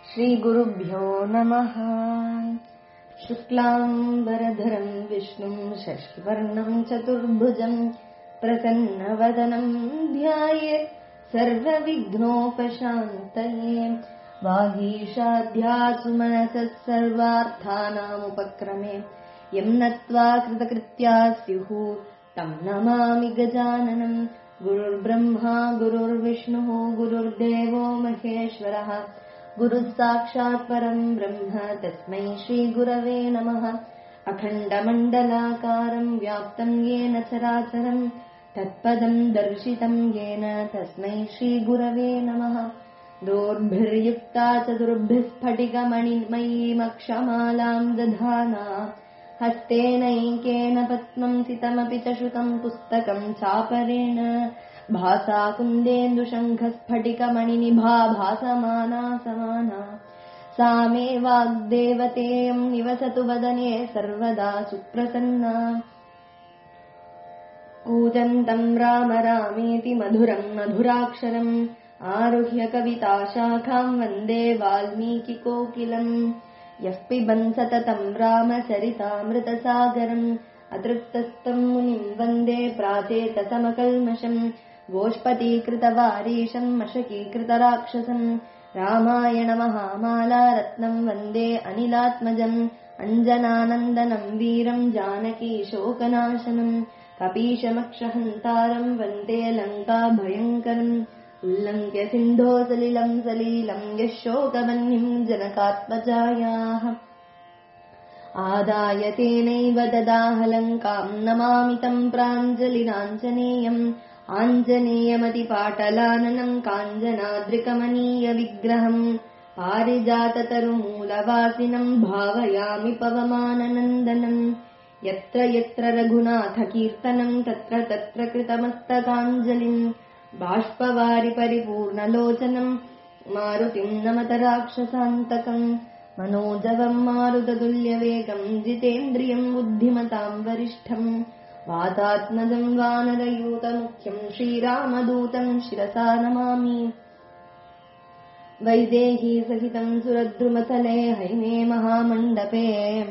श्रीगुरुभ्यो नमः शुक्लाम्बरधरम् विष्णुम् शशिवर्णम् चतुर्भुजम् प्रसन्नवदनम् ध्यायेत् सर्वविघ्नोपशान्तये वागीशाध्यासु मनसः सर्वार्थानामुपक्रमे यम् नत्वा कृतकृत्या स्युः तम् नमामि गजाननम् गुरुर्ब्रह्मा गुरुर्विष्णुः गुरुर्देवो महेश्वरः गुरुः साक्षात् परम् ब्रह्म तस्मै श्रीगुरवे नमः अखण्डमण्डलाकारम् व्याप्तम् येन चराचरम् तत्पदम् दर्शितम् येन तस्मै श्रीगुरवे नमः दोर्भिर्युक्ता चतुर्भिः स्फटिकमणिमयीमक्षमालाम् दधाना हस्तेनैकेन पद्मम् सितमपि च श्रुतम् पुस्तकम् चापरेण भासाकुन्देन्दुशङ्खस्फटिकमणिनिभा भासमाना समाना सा मे वाग्देवतेयम् निवसतु वदने सर्वदा सुप्रसन्ना कूजन्तम् राम रामेति मधुरम् मधुराक्षरम् आरुह्य कविताशाखाम् वन्दे वाल्मीकिकोकिलम् यः पिबन् सततम् रामचरितामृतसागरम् अतृप्तस्तम् मुनिम् वन्दे प्राचेतसमकल्मषम् गोष्पतीकृतवारीशम् मशकीकृतराक्षसम् रामायणमहामाला रत्नम् वन्दे अनिलात्मजम् अञ्जनानन्दनम् वीरम् जानकी शोकनाशनम् कपीशमक्षहन्तारम् वन्दे लङ्का भयङ्करम् उल्लङ्घ्य सिन्धो सलिलम् सलीलम् यः शोकवह्निम् जनकात्मजायाः आदाय तेनैव ददाहलङ्काम् नमामि तम् प्राञ्जलिराञ्जनेयम् आञ्जनेयमतिपाटलाननम् काञ्जनाद्रिकमनीयविग्रहम् पारिजाततरुमूलवासिनम् भावयामि पवमाननन्दनम् यत्र यत्र रघुनाथकीर्तनम् तत्र तत्र कृतमस्तकाञ्जलिम् बाष्पवारि परिपूर्णलोचनम् मारुतिम् नमत राक्षसान्तकम् मनोजवम् मारुततुल्यवेगम् जितेन्द्रियम् बुद्धिमताम् वरिष्ठम् वातात्मजम् वानरयूतमुख्यम् श्रीरामदूतम् शिरसा नमामि वैदेही सहितम् सुरद्रुमतले हैमे महामण्डपे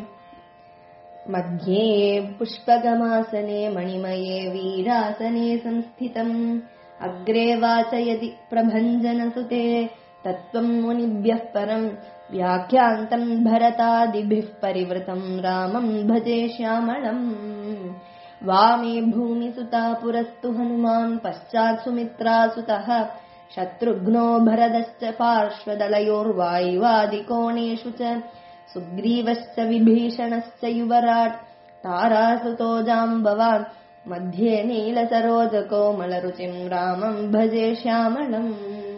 मध्ये पुष्पगमासने मणिमये वीरासने संस्थितम् अग्रे वाचयति प्रभञ्जनसुते तत्त्वम् मुनिभ्यः परम् व्याख्यान्तम् भरतादिभिः परिवृतम् रामम् भजे श्यामळम् वामे भूमिसुता पुरस्तु हनुमान् पश्चात् सुमित्रासुतः शत्रुघ्नो भरदश्च पार्श्वदलयोर्वायुवादिकोणेषु च सुग्रीवश्च विभीषणश्च युवराट् तारासुतो जाम्बवान् मध्ये नीलसरोजकोमलरुचिम् रामम् भजे श्यामलम्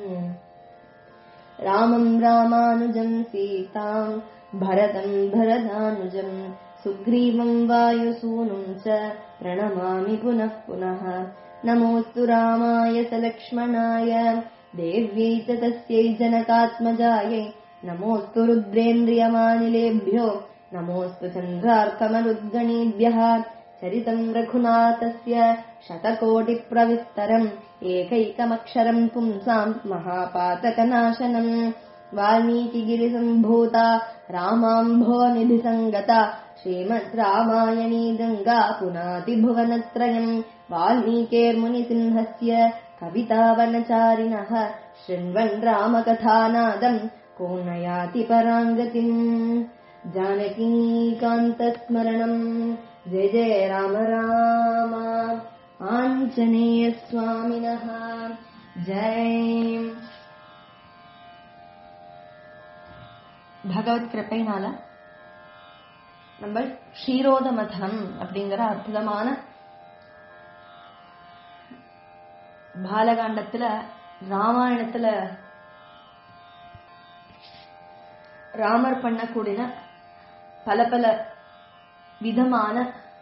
रामम् रामानुजम् सीताम् भरतम् भरदानुजम् सुग्रीवम् वायुसूनुम् च प्रणमामि पुनः पुनः नमोऽस्तु रामाय सलक्ष्मणाय देव्यै च तस्यै जनकात्मजायै नमोऽस्तु रुद्रेन्द्रियमानिलेभ्यो नमोऽस्तु चन्द्रार्कमरुद्गणीभ्यः चरितम् रघुनाथस्य शतकोटिप्रविस्तरम् एकैकमक्षरम् पुंसाम् महापातकनाशनम् वाल्मीकिगिरिसम्भूता रामाम्भोनिधिसङ्गता श्रीमद् रामायणी गङ्गा पुनातिभुवनत्रयम् वाल्मीकेर्मुनिसिंहस्य कवितावनचारिणः शृण्वन् रामकथानादम् को नयाति पराङ्गतिम् जानकीकान्तस्मरणम् जय जय राम राम आञ्जनेयस्वामिनः जय பகவத் கிருப்பைனால நம்ம ஷீரோத மதனம் அப்படிங்கிற அற்புதமான பாலகாண்டத்துல ராமாயணத்துல ராமர் பண்ணக்கூடிய பல பல விதமான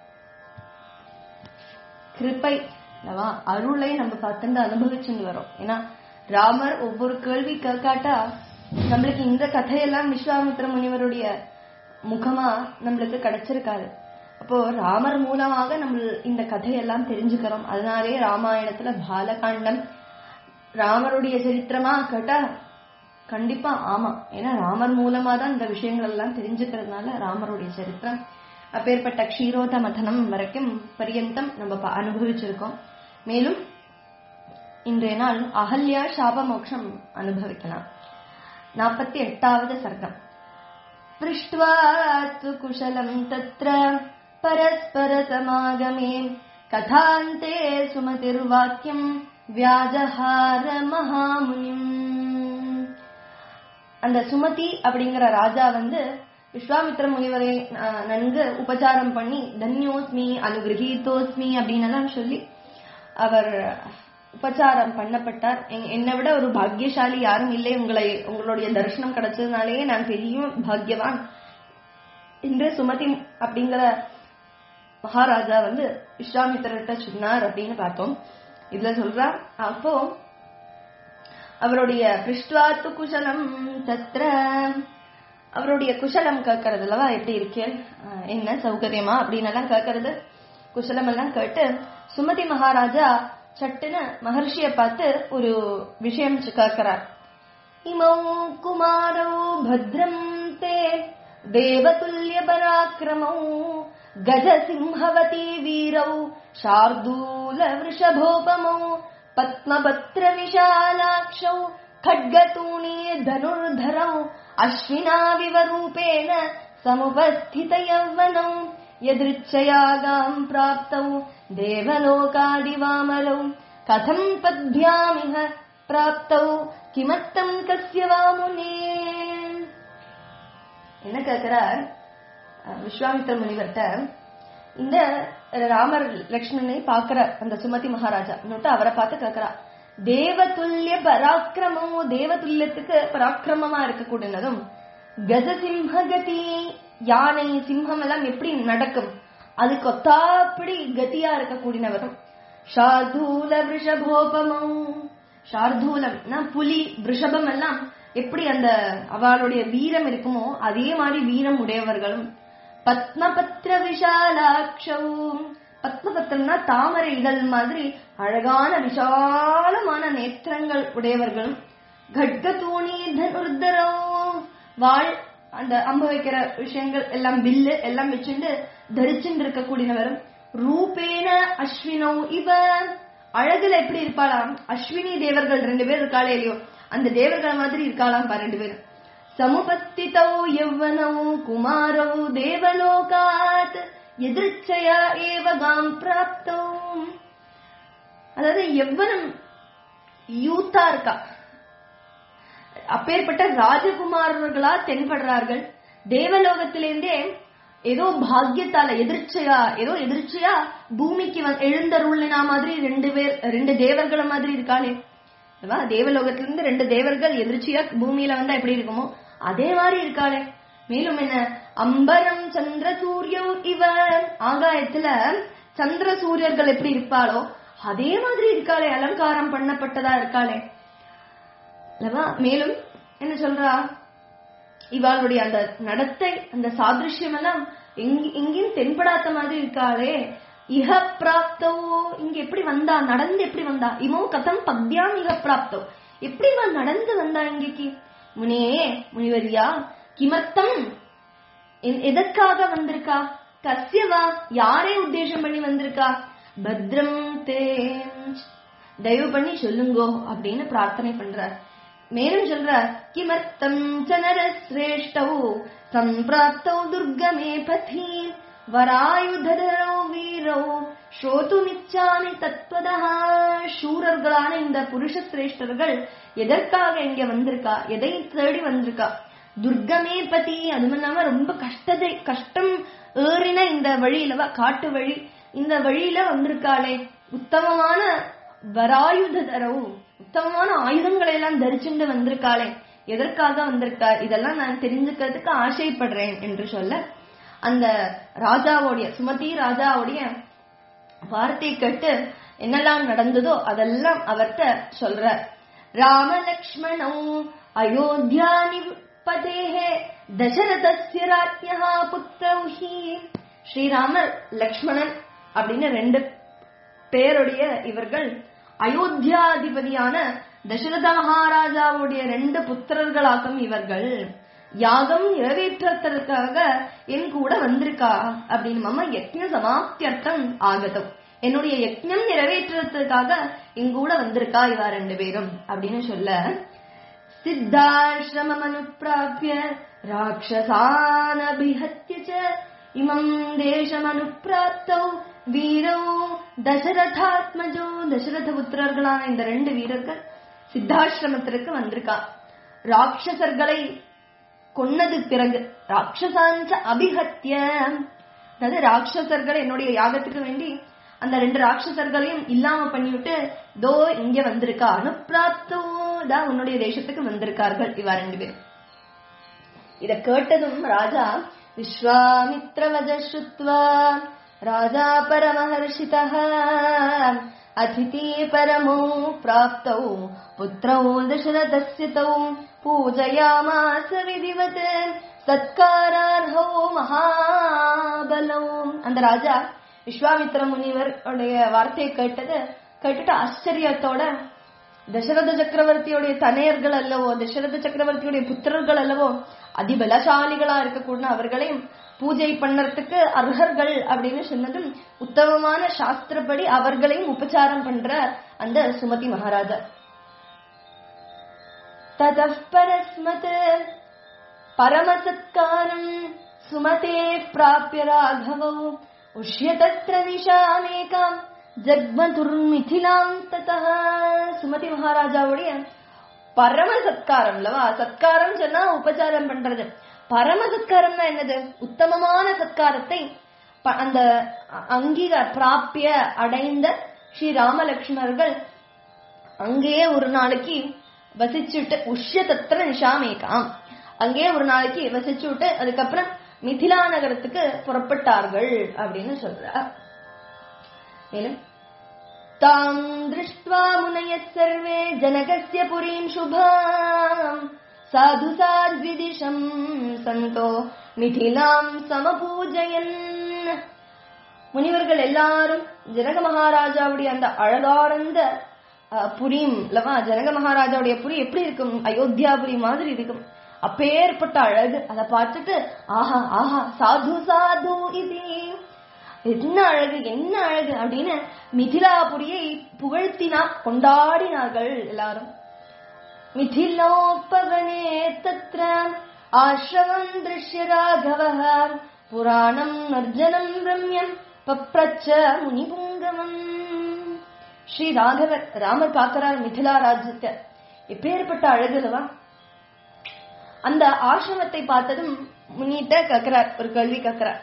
கிருப்பை அருளை நம்ம பார்த்துட்டு அனுபவிச்சுட்டு வரோம் ஏன்னா ராமர் ஒவ்வொரு கேள்வி கேட்காட்டா நம்மளுக்கு இந்த கதையெல்லாம் விஸ்வாமித்ர முனிவருடைய முகமா நம்மளுக்கு கிடைச்சிருக்காது அப்போ ராமர் மூலமாக நம்ம இந்த கதையெல்லாம் தெரிஞ்சுக்கிறோம் அதனாலே ராமாயணத்துல பாலகாண்டம் ராமருடைய சரித்திரமா கேட்டா கண்டிப்பா ஆமா ஏன்னா ராமர் மூலமா தான் இந்த விஷயங்கள் எல்லாம் தெரிஞ்சுக்கிறதுனால ராமருடைய சரித்திரம் அப்பேற்பட்ட க்ஷீரோத மதனம் வரைக்கும் பரியந்தம் நம்ம ப- அனுபவிச்சிருக்கோம் மேலும் இன்றைய நாள் அகல்யா சாப மோட்சம் அனுபவிக்கலாம் நாற்பத்தி எட்டாவது சர்க்கம் पृष्ट्वा तु कुशलम् तत्र परस्परसमागमे कथान्ते सुमतिर्वाक्यम् व्याजहार महामुनिम् அந்த சுமதி அப்படிங்கிற ராஜா வந்து விஸ்வாமித்ர முனிவரை அஹ், நன்கு உபச்சாரம் பண்ணி தன்யோஸ்மி அனுகிரகீதோஸ்மி அப்படின்னு எல்லாம் சொல்லி அவர் உபச்சாரம் பண்ணப்பட்டார் என்- என்னை விட ஒரு பாக்கியசாலி யாரும் இல்லை உங்களை உங்களுடைய தரிசனம் கிடைச்சதுனாலேயே நான் பெரிய பாக்கியவான் என்று சுமதி அப்படிங்கிற மகாராஜா வந்து விஸ்வாமித்திரர்கிட்ட சொன்னார் அப்படின்னு பார்த்தோம் இதுல சொல்றார் அப்போ அவருடைய பிருஷ்டுவாத்து குஷலம் தத்ர அவருடைய குஷலம் கேட்கறது அல்லவா எப்படி இருக்கே அஹ், என்ன சௌகரியமா அப்படின்னு எல்லாம் கேட்கறது குஷலம் எல்லாம் கேட்டு சுமதி மகாராஜா சட்டுன்னு மகர்ஷியை பார்த்து ஒரு விஷயம் கேட்கிறார் இமௌ குமாரௌ பத்ரம் தே தேவதுல்ய பராக்கிரமௌ கஜசிம்ஹவதி வீரௌ शार्दूल वृषभोपमौ पद्मपत्र विशालाक्षौ खड्गतूणी धनुर्धरौ अश्विनाविवरूपेण समुपस्थित यौवनौ यदृच्छयागाम् प्राप्तौ देवलोकादिवामरौ कथम् पद्भ्यामिह प्राप्तौ किमर्थम् कस्य वा मुने என்ன கேட்கிறார் அஹ் விஸ்வாமித்திர முனிவர்கிட்ட இந்த ராமர் லக்ஷ்மணனை பாக்குற அந்த சுமதி மகாராஜா இன்னொட்டு அவரை பார்த்து கேக்குறா தேவதுல்லிய பராக்கிரமம் தேவதுல்யத்துக்கு பராக்கிரமமா இருக்கக்கூடியதும் கஜசிம்ஹ கதி யானை சிம்ஹம் எல்லாம் எப்படி நடக்கும் அதுக்கு ஒத்தாப்படி கதியா இருக்கக்கூடியவரும் ஷார்தூல விஷபோபமம் ஷார்தூலம்னா புலி விஷபம் எல்லாம் எப்படி அந்த அவளுடைய வீரம் இருக்குமோ அதே மாதிரி வீரம் உடையவர்களும் பத்மபத்ர விஷாலாட்சவும் பத்மபத்திரம்னா தாமரை இதழ் மாதிரி அழகான விசாலமான நேத்திரங்கள் உடையவர்களும் கட்க தூணி தனுர்தரோ வாழ் அந்த அம்பு வைக்கிற விஷயங்கள் எல்லாம் வில்லு எல்லாம் வச்சுட்டு தரிச்சுட்டு இருக்கக்கூடியவரும் ரூபேன அஸ்வினோ இவ அழகுல எப்படி இருப்பாளாம் அஸ்வினி தேவர்கள் ரெண்டு பேர் இருக்காளே இல்லையோ அந்த தேவர்கள் மாதிரி இருக்காளாம் பா ரெண்டு பேரும் समुपस्थितौ यौवनौ कुमारौ देवलोकात् எதிர்ச்சயா ஏவ காம் பிராப்தோ அதாவது எவ்வளவு யூத்தா இருக்கா அப்பேற்பட்ட ராஜகுமாரர்களா தென்படுறார்கள் தேவலோகத்திலேருந்தே ஏதோ பாக்கியத்தால எதிர்ச்சையா ஏதோ எதிர்ச்சையா பூமிக்கு வந்து எழுந்தருளினா மாதிரி ரெண்டு பேர் ரெண்டு தேவர்கள மாதிரி இருக்காளே அல்லவா? தேவலோகத்திலிருந்து ரெண்டு தேவர்கள் எதிர்ச்சியா பூமியில வந்தா எப்படி இருக்குமோ அதே மாதிரி இருக்காளே மேலும் என்ன அம்பரம் சந்திர சூரியோ இவ ஆகாயத்துல சந்திர சூரியர்கள் எப்படி இருப்பாளோ அதே மாதிரி இருக்காளே அலங்காரம் பண்ணப்பட்டதா இருக்காளே அல்லவா மேலும் என்ன சொல்றா இவாளுடைய அந்த நடத்தை அந்த சாதிருஷ்யம் எல்லாம் எங்க- எங்கேயும் தென்படாத மாதிரி இருக்காளே இஹ பிராப்தோ இங்க எப்படி வந்தா நடந்து எப்படி வந்தா இமோ கதம் பத்யாம் இஹ பிராப்தோ எப்படி இவ நடந்து வந்தா இங்கேக்கு முனே முனிவரியா கிமர்த்தம் எ- எதற்காக வந்திருக்கா கஸ்யவா யாரே உத்தேசம் பண்ணி வந்திருக்கா பத்ரம் தே தயவு பண்ணி சொல்லுங்கோ அப்படின்னு பிரார்த்தனை பண்றார் மேலும் சொல்றார் கிமர்த்தம் சனர சிரேஷ்டௌ சம்பிராப்தௌ துர்கமே பதி வராயுதரோ வீரோ ஸ்ரோதுமிச்சாமி தத்வதா சூரர்களான இந்த புருஷ சிரேஷ்டர்கள் எதற்காக இங்க வந்திருக்கா எதை தேடி வந்திருக்கா துர்கமே பதி அதுவும் இல்லாம ரொம்ப கஷ்டத்தை கஷ்டம் ஏறின இந்த வழியிலவா காட்டு வழி இந்த வழியில வந்திருக்காளே உத்தமமான வராயுதரவு உத்தமமான ஆயுதங்களை எல்லாம் தரிச்சுண்டு வந்திருக்காளே எதற்காக வந்திருக்கா இதெல்லாம் நான் தெரிஞ்சுக்கிறதுக்கு ஆசைப்படுறேன் என்று சொல்ல அந்த ராஜாவுடைய சுமதி ராஜாவுடைய வார்த்தை கேட்டு என்னெல்லாம் நடந்ததோ அதெல்லாம் அவர்கிட்ட சொல்ற ராம லக்ஷ்மணோ அயோத்தியா நிபதேஹே தசரதஸ்ய ராஜ்யா புத்திரௌ ஹி ஸ்ரீராமர் லக்ஷ்மணன் அப்படின்னு ரெண்டு பேருடைய இவர்கள் அயோத்தியாதிபதியான தசரத மகாராஜாவுடைய ரெண்டு புத்திரர்களாகும் இவர்கள் யாகம் நிறைவேற்றத்திற்காக என் கூட வந்திருக்கா அப்படின்னு மம யக்ஞ சமாப்தியர்த்தம் ஆகதம் என்னுடைய யக்ஞம் நிறைவேற்றுறதுக்காக என் கூட வந்திருக்கா இவா ரெண்டு பேரும் அப்படின்னு சொல்ல சித்தாசிரமம் அனுப்பிராபிய ராட்சசானபிஹத்ய ச இமம் தேசம் அனுப்பிராப்தௌ வீரோ தசரதாத்மஜோ தசரத புத்திரர்களான இந்த ரெண்டு வீரர்கள் சித்தாசிரமத்திற்கு வந்திருக்கா ராட்சசர்களை கொன்னது பிறகு ராட்சசாஞ்ச அபிஹத்ய அதாவது ராட்சசர்கள் என்னுடைய யாகத்துக்கு வேண்டி அந்த ரெண்டு ராட்சசர்களையும் இல்லாம பண்ணிவிட்டு தோ இங்க வந்திருக்கா அனுப்பிராப்தோ தான் உன்னுடைய தேசத்துக்கு வந்திருக்கார்கள் இவா ரெண்டு பேரும் இத கேட்டதும் ராஜா விஸ்வாமித்ரவஜ ஸ்ருத்வா ராஜா பரமஹர்ஷிதா அதிதி பரமோ பிராப்தௌ புத்திரௌ தசரதஸ்ய தௌ பூஜயாமாச விதிவத் சத்காரார்ஹோ மகாபலோ அந்த ராஜா விஸ்வாமித்ர முனிவர் உடைய வார்த்தையை கேட்டது கேட்டுட்டு ஆச்சரியத்தோட தசரத சக்கரவர்த்தியுடைய தனையர்கள் அல்லவோ தசரத சக்கரவர்த்தியுடைய புத்திரர்கள் அல்லவோ அதிபலசாலிகளா இருக்கக்கூடிய அவர்களையும் பூஜை பண்ணறதுக்கு அர்ஹர்கள் அப்படின்னு சொன்னதும் உத்தமமான சாஸ்திரப்படி அவர்களையும் உபச்சாரம் பண்ற அந்த சுமதி மகாராஜா ततः परस्मत् परमसत्कारम् सुमते प्राप्य राघवौ उष्य तत्र दिशामेकाम् ஜக்மதுர்மிதிலாம் ததः சுமதி மகாராஜாவுடைய பரம சத்காரம் அல்லவா சத்காரம் சொன்னா உபச்சாரம் பண்றது பரம சத்காரம்னா என்னது உத்தமமான சத்காரத்தை ப- அந்த அ- அங்கீக பிராப்பிய அடைந்த ஸ்ரீ ராமலக்ஷ்மணர்கள் அங்கேயே ஒரு நாளைக்கு வசிச்சுட்டு உஷ்ய தத்திர நிஷாமேகாம் அங்கேயே ஒரு நாளைக்கு வசிச்சுட்டு அதுக்கப்புறம் மிதிலா நகரத்துக்கு புறப்பட்டார்கள் அப்படின்னு சொல்றார் மேலும் தாம் திருஷ்டுவா முனையः சர்வே ஜனகஸ்ய புரீம் சுபாம் சாது சாத்விதிஷம் சந்தோ மிதிலாம் சமபூஜயன் முனிவர்கள் எல்லாரும் ஜனக மகாராஜாவுடைய அந்த அழகார்ந்த அஹ், புரியும் அல்லவா ஜனக மகாராஜாவுடைய புரி எப்படி இருக்கும் அயோத்தியாபுரி மாதிரி இருக்கும் அப்பேற்பட்ட அழகு அதை பார்த்துட்டு ஆஹா ஆஹா சாது சாது இது என்ன அழகு என்ன அழகு அப்படின்னு மிதிலாபுரியை புகழ்த்தினா கொண்டாடினார்கள் எல்லாரும் மிதிலோப்பவனே தத்ர ஆசிரமம் திருஷ்ய ராகவः புராணம் நர்ஜனம் ரம்யம் பப்ரச்ச முனிபுங்கமம் ஸ்ரீ ராகவர் ராமர் பார்க்கிறார் மிதிலா ராஜ்யத்தை எப்பேற்பட்ட அழகுலவா அந்த ஆசிரமத்தை பார்த்ததும் முன்னிட்ட கக்கறார் ஒரு கேள்வி கக்கறார்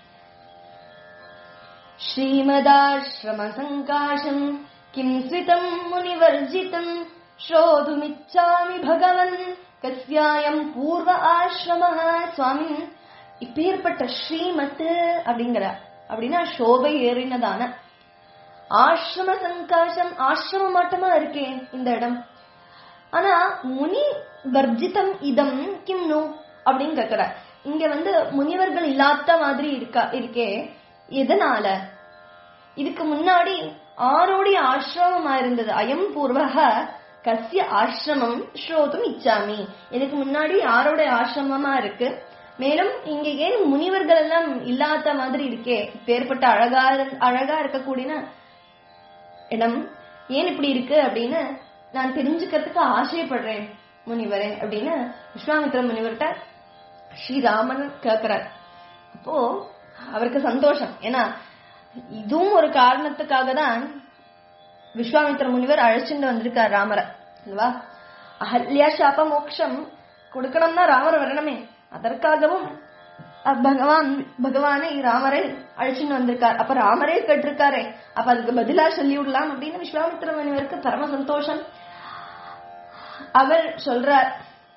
श्रीमदाश्रमसङ्काशम् किम् स्वितम् मुनिवर्जितम् श्रोतुमिच्छामि भगवन् கஸ்யாயம் பூர்வ ஆசிரமஹ சுவாமி இப்பேற்பட்ட ஸ்ரீமத் அப்படிங்கிற அப்படின்னா சோபை ஏறினதான ஆசிரம சங்காசம் ஆசிரம மாட்டமா இருக்கே இந்த இடம் ஆனா முனி வர்ஜிதம் இதம் கிம் நோ அப்படின்னு கேக்குற இங்க வந்து முனிவர்கள் இல்லாத மாதிரி இருக்கா இருக்கே எதனால இதுக்கு முன்னாடி ஆரோடைய ஆசிரமமா இருந்தது அயம் பூர்வக கஸ்ய ஆசிரமம் ஸ்ரோதும் இச்சாமி இதுக்கு முன்னாடி யாரோட ஆசிரமமா இருக்கு மேலும் இங்க ஏன் முனிவர்கள் எல்லாம் இல்லாத மாதிரி இருக்கே பேர்பட்ட அழகா இருந்- அழகா இருக்கக்கூடிய இடம் ஏன் இப்படி இருக்கு அப்படின்னு நான் தெரிஞ்சுக்கிறதுக்கு ஆசைப்படுறேன் முனிவரே அப்படின்னு விஸ்வாமித்திர முனிவர்கிட்ட ஸ்ரீராமன் கேக்குறார் அப்போ அவருக்கு சந்தோஷம் ஏன்னா இதுவும் ஒரு காரணத்துக்காக தான் விஸ்வாமித்திர முனிவர் அழைச்சிட்டு வந்திருக்கார் ராமரை இல்லவா அஹல்யா சாப மோக்ஷம் கொடுக்கணும்னா ராமர் வரணுமே அதற்காகவும் அஹ், பகவான் பகவானை ராமரை அழைச்சிட்டு வந்திருக்கார் அப்ப ராமரே கேட்டிருக்காரே அப்ப அதுக்கு பதிலா சொல்லி விடலாம் அப்படின்னு விஸ்வாமித்திர முனிவருக்கு பரம சந்தோஷம் அவர் சொல்றார்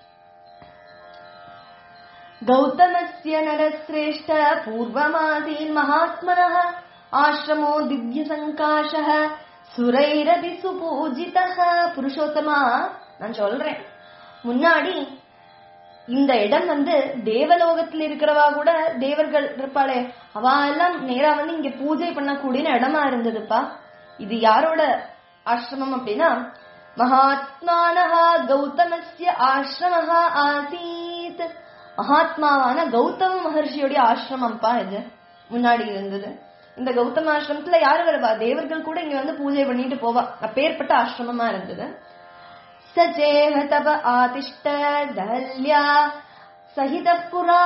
गौतमस्य नरश्रेष्ठ पूर्वमासीन् महात्मनः आश्रमो दिव्यसङ्काशः சுரைரபி சுபூஜிதः புருஷோத்தமா நான் சொல்றேன் முன்னாடி இந்த இடம் வந்து தேவலோகத்துல இருக்கிறவா கூட தேவர்கள் இருப்பாளே அவ எல்லாம் நேரா வந்து இங்க பூஜை பண்ணக்கூடிய இடமா இருந்ததுப்பா இது யாரோட ஆசிரமம் அப்படின்னா மகாத்மானஹ கௌதமஸ்ய ஆசிரமஹ ஆசீத் மகாத்மாவான கௌதம மகர்ஷியோடைய ஆசிரமம்ப்பா இது முன்னாடி இருந்தது இந்த கௌதம ஆசிரமத்துல யாரு வருவா தேவர்கள் கூட இங்க வந்து பூஜை பண்ணிட்டு போவா அப்பேற்பட்ட ஆசிரமமா இருந்தது சச்சேஹ தப ஆதிஷ்ட தல்யா சகித புரா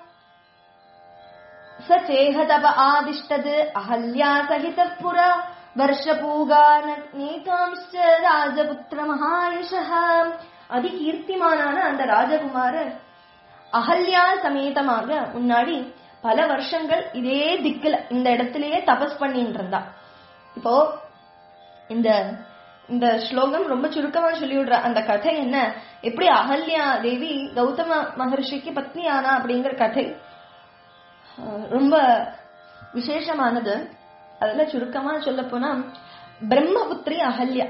சச்சேஹ தப ஆதிஷ்டது அஹல்யா சகித புரா வருஷபூகான நீகாம்ச்ச ராஜபுத்திர மகாயுஷः அதிகீர்த்திமானான அந்த ராஜகுமாரர் அகல்யா சமேதமாக முன்னாடி பல வருஷங்கள் இதே திக்குல இந்த இடத்திலேயே தபஸ் பண்ணிட்டு இருந்தா இப்போ இந்த இந்த ஸ்லோகம் ரொம்ப சுருக்கமா சொல்லி விடுற அந்த கதை என்ன எப்படி அகல்யா தேவி கௌதம மகர்ஷிக்கு பத்னி ஆனா அப்படிங்கிற கதை அஹ், ரொம்ப விசேஷமானது அதுல சுருக்கமா சொல்ல போனா பிரம்மபுத்திரி அகல்யா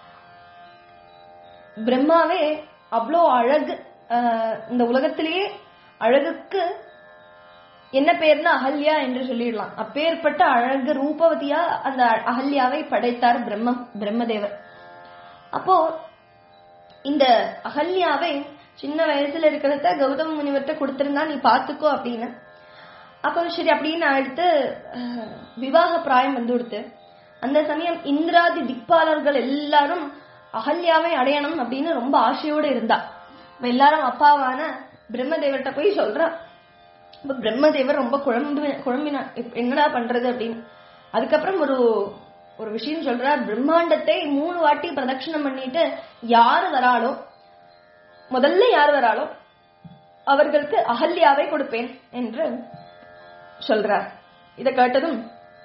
பிரம்மாவே அவ்வளோ அழகு அஹ், இந்த உலகத்திலேயே அழகுக்கு என்ன பேர்னா அகல்யா என்று சொல்லிடலாம் அப்பேற்பட்ட அழகு ரூபவதியா அந்த அகல்யாவை படைத்தார் பிரம்மம் பிரம்மதேவர் அப்போ இந்த அகல்யாவை சின்ன வயசுல இருக்கிறத கௌதம முனிவர்கிட்ட கொடுத்திருந்தா நீ பாத்துக்கோ அப்படின்னு அப்போ சரி அப்படின்னு நான் எடுத்து அஹ், விவாக பிராயம் வந்து கொடுத்து அந்த சமயம் இந்திராதி திக்பாலர்கள் எல்லாரும் அகல்யாவை அடையணும் அப்படின்னு ரொம்ப ஆசையோட இருந்தா இப்ப எல்லாரும் அப்பாவான பிரம்மதேவர்கிட்ட போய் சொல்றா இப்ப பிரம்மதேவர் ரொம்ப குழம்பு குழம்பினா இப்ப என்னடா பண்றது அப்படின்னு அதுக்கப்புறம் ஒரு ஒரு விஷயம் சொல்றார் பிரம்மாண்டத்தை மூணு வாட்டி பிரதட்சணம் பண்ணிட்டு யாரு வராளோ முதல்ல யார் வராளோ அவர்களுக்கு அகல்யாவை கொடுப்பேன் என்று சொல்றார் இதை கேட்டதும்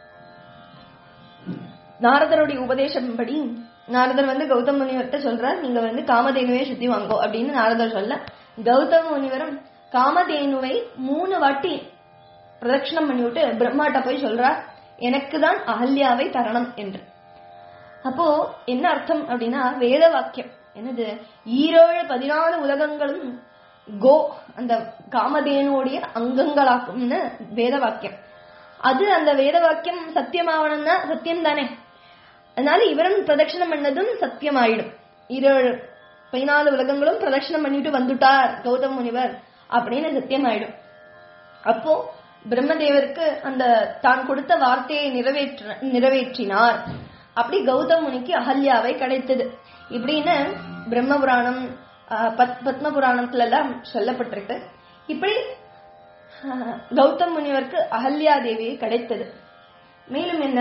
நாரதருடைய உபதேசப்படி நாரதர் வந்து கௌதம முனிவர்கிட்ட சொல்றார் நீங்க வந்து காமதேனுவை சுத்தி வாங்கோ அப்படின்னு நாரதர் சொல்ல கௌதம முனிவரும் காமதேனுவை மூணு வாட்டி பிரதட்சணம் பண்ணிவிட்டு பிரம்மாட்ட போய் சொல்றார் எனக்கு தான் அகல்யாவை தரணும் என்று அப்போ என்ன அர்த்தம் அப்படின்னா வேத வாக்கியம் என்னது ஈரோழு பதினாலு உலகங்களும் கோ அந்த காமதேனுடைய அங்கங்களாக்கும்னு வேத வாக்கியம் அது அந்த வேத வாக்கியம் சத்தியமாவணும்னா சத்தியம் தானே அதனால இவரும் பிரதட்சணம் பண்ணதும் சத்தியமாயிடும் ஈரோழு பதினாலு உலகங்களும் பிரதட்சணம் பண்ணிட்டு வந்துட்டார் கௌதம் முனிவர் அப்படின்னு சத்தியமாயிடும் அப்போ பிரம்மதேவருக்கு அந்த தான் கொடுத்த வார்த்தையை நிறைவேற்ற நிறைவேற்றினார் அப்படி கௌதம் முனிக்கு அகல்யாவை கிடைத்தது இப்படின்னு பிரம்ம புராணம் ஆஹ், பத்- பத்ம புராணத்துல எல்லாம் சொல்லப்பட்டிருக்கு இப்படி ஆஹ், கௌதம் முனிவருக்கு அகல்யா தேவியை கிடைத்தது மேலும் என்ன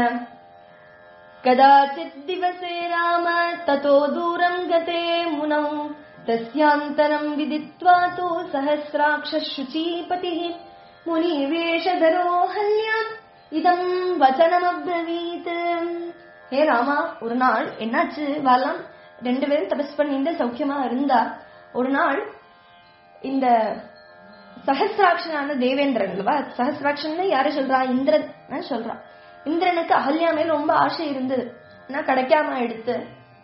कदाचित् दिवसे राम ततो दूरम् गते मुनौ तस्यान्तरम् विदित्वा तु सहस्राक्षशुचीपतिः मुनिवेशधरो हल्याम् இதம் வச்சனமப்ரவீத் ஹே ராமா ஒரு நாள் என்னாச்சு வாலாம் ரெண்டு பேரும் தபஸ் பண்ணிட்டு சௌக்கியமா இருந்தா ஒரு நாள் இந்த சஹசிராட்சனான தேவேந்திரன் அல்லவா சஹசிராட்சன் யாரு சொல்றா இந்திரன் சொல்றா இந்திரனுக்கு அகல்யா மேல் ரொம்ப ஆசை இருந்தது ஆனா கிடைக்காம எடுத்து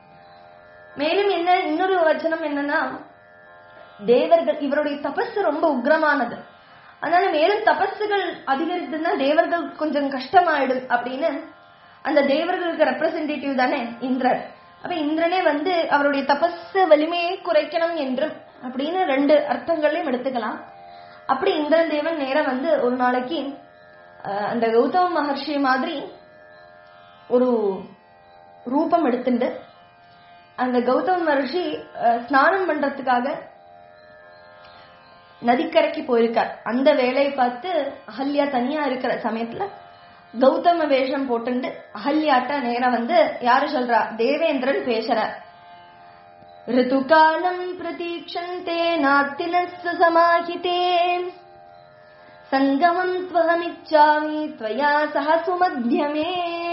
மேலும் என்ன இன்னொரு வச்சனம் என்னன்னா தேவர்கள் இவருடைய தபஸ் ரொம்ப உக்ரமானது அதனால மேலும் தபஸுகள் அதிகரித்ததுன்னா தேவர்கள் கொஞ்சம் கஷ்டமாயிடும் அப்படின்னு அந்த தேவர்களுக்கு ரெப்ரசன்டேட்டிவ் தானே இந்திரன் அப்ப இந்திரனே வந்து அவருடைய தபஸ் வலிமையை குறைக்கணும் என்றும் அப்படின்னு ரெண்டு அர்த்தங்களையும் எடுத்துக்கலாம் அப்படி இந்திரன் தேவன் நேரம் வந்து ஒரு நாளைக்கு அஹ், அந்த கௌதம மகர்ஷி மாதிரி ஒரு ரூபம் எடுத்துண்டு அந்த கௌதம மகர்ஷி அஹ், ஸ்நானம் பண்றதுக்காக நதிக்கரைக்கு போயிருக்கார் அந்த வேலையை பார்த்து அகல்யா தனியா இருக்கிற சமயத்துல கௌதம வேஷம் போட்டுண்டு அகல்யாட்ட நேரம் வந்து யாரு சொல்றா தேவேந்திரன் பேசுறார் ऋतुकालम् प्रतीक्षन्ते नार्तिनस्व समाहिते सङ्गमम् त्वहमिच्छामि त्वया सह சுமத்தியமே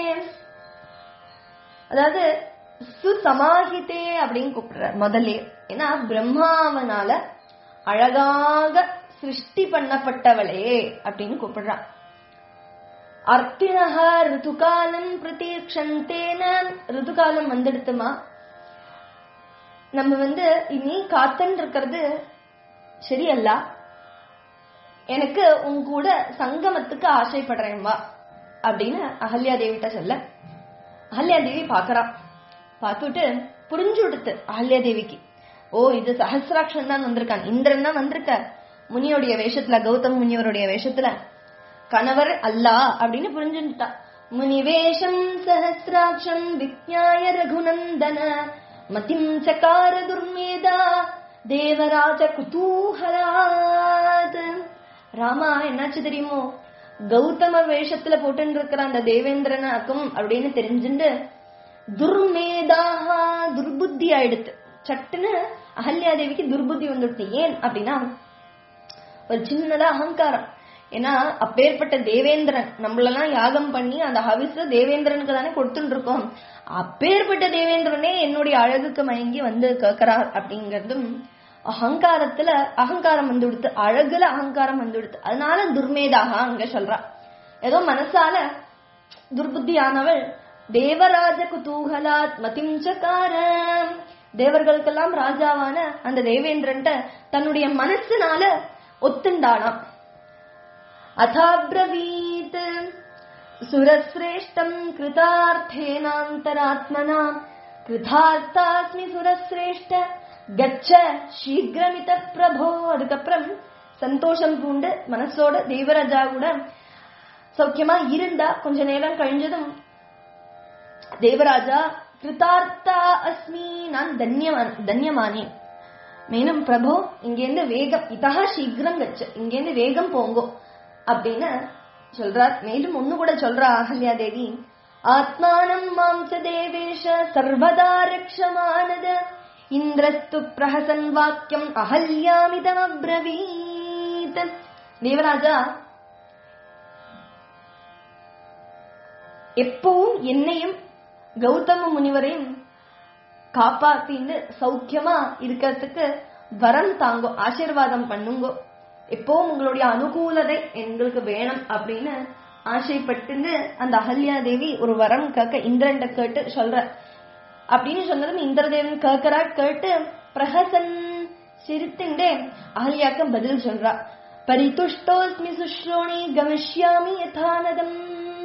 அதாவது சுசமாஹிதே அப்படின்னு கூப்பிடுறார் முதல்ல ஏன்னா பிரம்மாவனால அழகாக சிருஷ்டி பண்ணப்பட்டவளே அப்படின்னு கூப்பிடுறான் அர்த்தினக ரிதுகாலம் பிரதீட்சந்தேன ரிதுகாலம் வந்துடுத்துமா நம்ம வந்து இனி காத்துன்னு இருக்கிறது சரியல்ல எனக்கு உன் கூட சங்கமத்துக்கு ஆசைப்படுறேன் வா அப்படின்னு அகல்யா தேவிட்ட சொல்ல அகல்யா தேவி பாக்குறா பார்த்துட்டு புரிஞ்சு கொடுத்து அகல்யா தேவிக்கு ஓ இது சஹசிராட்சன் தான் வந்திருக்கான் இந்திரன் தான் வந்திருக்க முனியோடைய வேஷத்துல கௌதம் முனிவருடைய வேஷத்துல கணவர் அல்லா அப்படின்னு புரிஞ்சுட்டா முனிவேஷம் சஹசிராட்சம் விஜ்ஞாய ரகுநந்தன மதிம் சகார துர்மேதா தேவராஜ குதூகலாத் ராமா என்னாச்சு தெரியுமோ கௌதம வேஷத்துல போட்டு இருக்கிற அந்த தேவேந்திரனாக்கும் அப்படின்னு தெரிஞ்சுட்டு துர்மேதாஹா துர்புத்தி ஆயிடுத்து சட்டுன்னு அகல்யா தேவிக்கு துர்புத்தி வந்துடுச்சு ஏன் அப்படின்னா ஒரு சின்னதா அகங்காரம் ஏன்னா அப்பேற்பட்ட தேவேந்திரன் நம்மளெல்லாம் யாகம் பண்ணி அந்த ஹவிஸ தேவேந்திரனுக்கு தானே கொடுத்துட்டு இருக்கோம் அப்பேற்பட்ட தேவேந்திரனே என்னுடைய அழகுக்கு மயங்கி வந்து கேட்கிறார் அப்படிங்கறதும் அகங்காரத்துல அகங்காரம் வந்து விடுத்து அழகுல அகங்காரம் வந்து விடுத்து அதனால துர்மேதாக அங்க சொல்றா ஏதோ மனசால துர்புத்தியானவள் தேவராஜ குதூகலாத் மதிஞ்சகார தேவர்களுக்கெல்லாம் ராஜாவான அந்த தேவேந்திரன்ட்ட தன்னுடைய மனசுனால ஒத்துண்டானாம் அதாப்ரவீத் சுரஸ்ரேஷ்டம் கிருதார்த்தேனாந்தராத்மனா கிருதார்த்தாஸ்மி சுரஸ்ரேஷ்ட கச்ச சீக்கிரமித பிரபோ அதுக்கப்புறம் சந்தோஷம் பூண்டு மனசோட தேவராஜா கூட சௌக்கியமா இருந்தா கொஞ்ச நேரம் கழிஞ்சதும் தேவராஜா கிருதார்த்தா அஸ்மி நான் தன்யமான் தன்யமானேன் மேலும் பிரபு இங்கேருந்து வேகம் இதா சீக்கிரம் கச்சு இங்கேருந்து வேகம் போங்கோ அப்படின்னு சொல்றார் மேலும் ஒண்ணு கூட சொல்றா அகல்யா தேவி ஆத்மானம் மாம்ச தேவேஷ சர்வதா ரக்ஷமானத இந்திரஸ்து பிரஹசன் வாக்கியம் அகல்யாமிதம் அப்ரவீத் தேவராஜா எப்பவும் என்னையும் கௌதம முனிவரையும் காப்பாத்தின்னு சௌக்கியமா இருக்கிறதுக்கு வரம் தாங்கோ ஆசீர்வாதம் பண்ணுங்கோ எப்பவும் உங்களுடைய அனுகூலதை எங்களுக்கு வேணும் அப்படின்னு ஆசைப்பட்டுன்னு அந்த அகல்யா தேவி ஒரு வரம் கேட்க இந்திரன்ட்ட கேட்டு சொல்ற அப்படின்னு சொன்னதும் இந்திரதேவன் கேட்கிறா கேட்டு பிரஹசன் சிரித்துண்டே அகல்யாக்கு பதில் சொல்றா பரிதுஷ்டோஸ்மி சுஷ்ரோணி கமிஷ்யாமி யதானதம்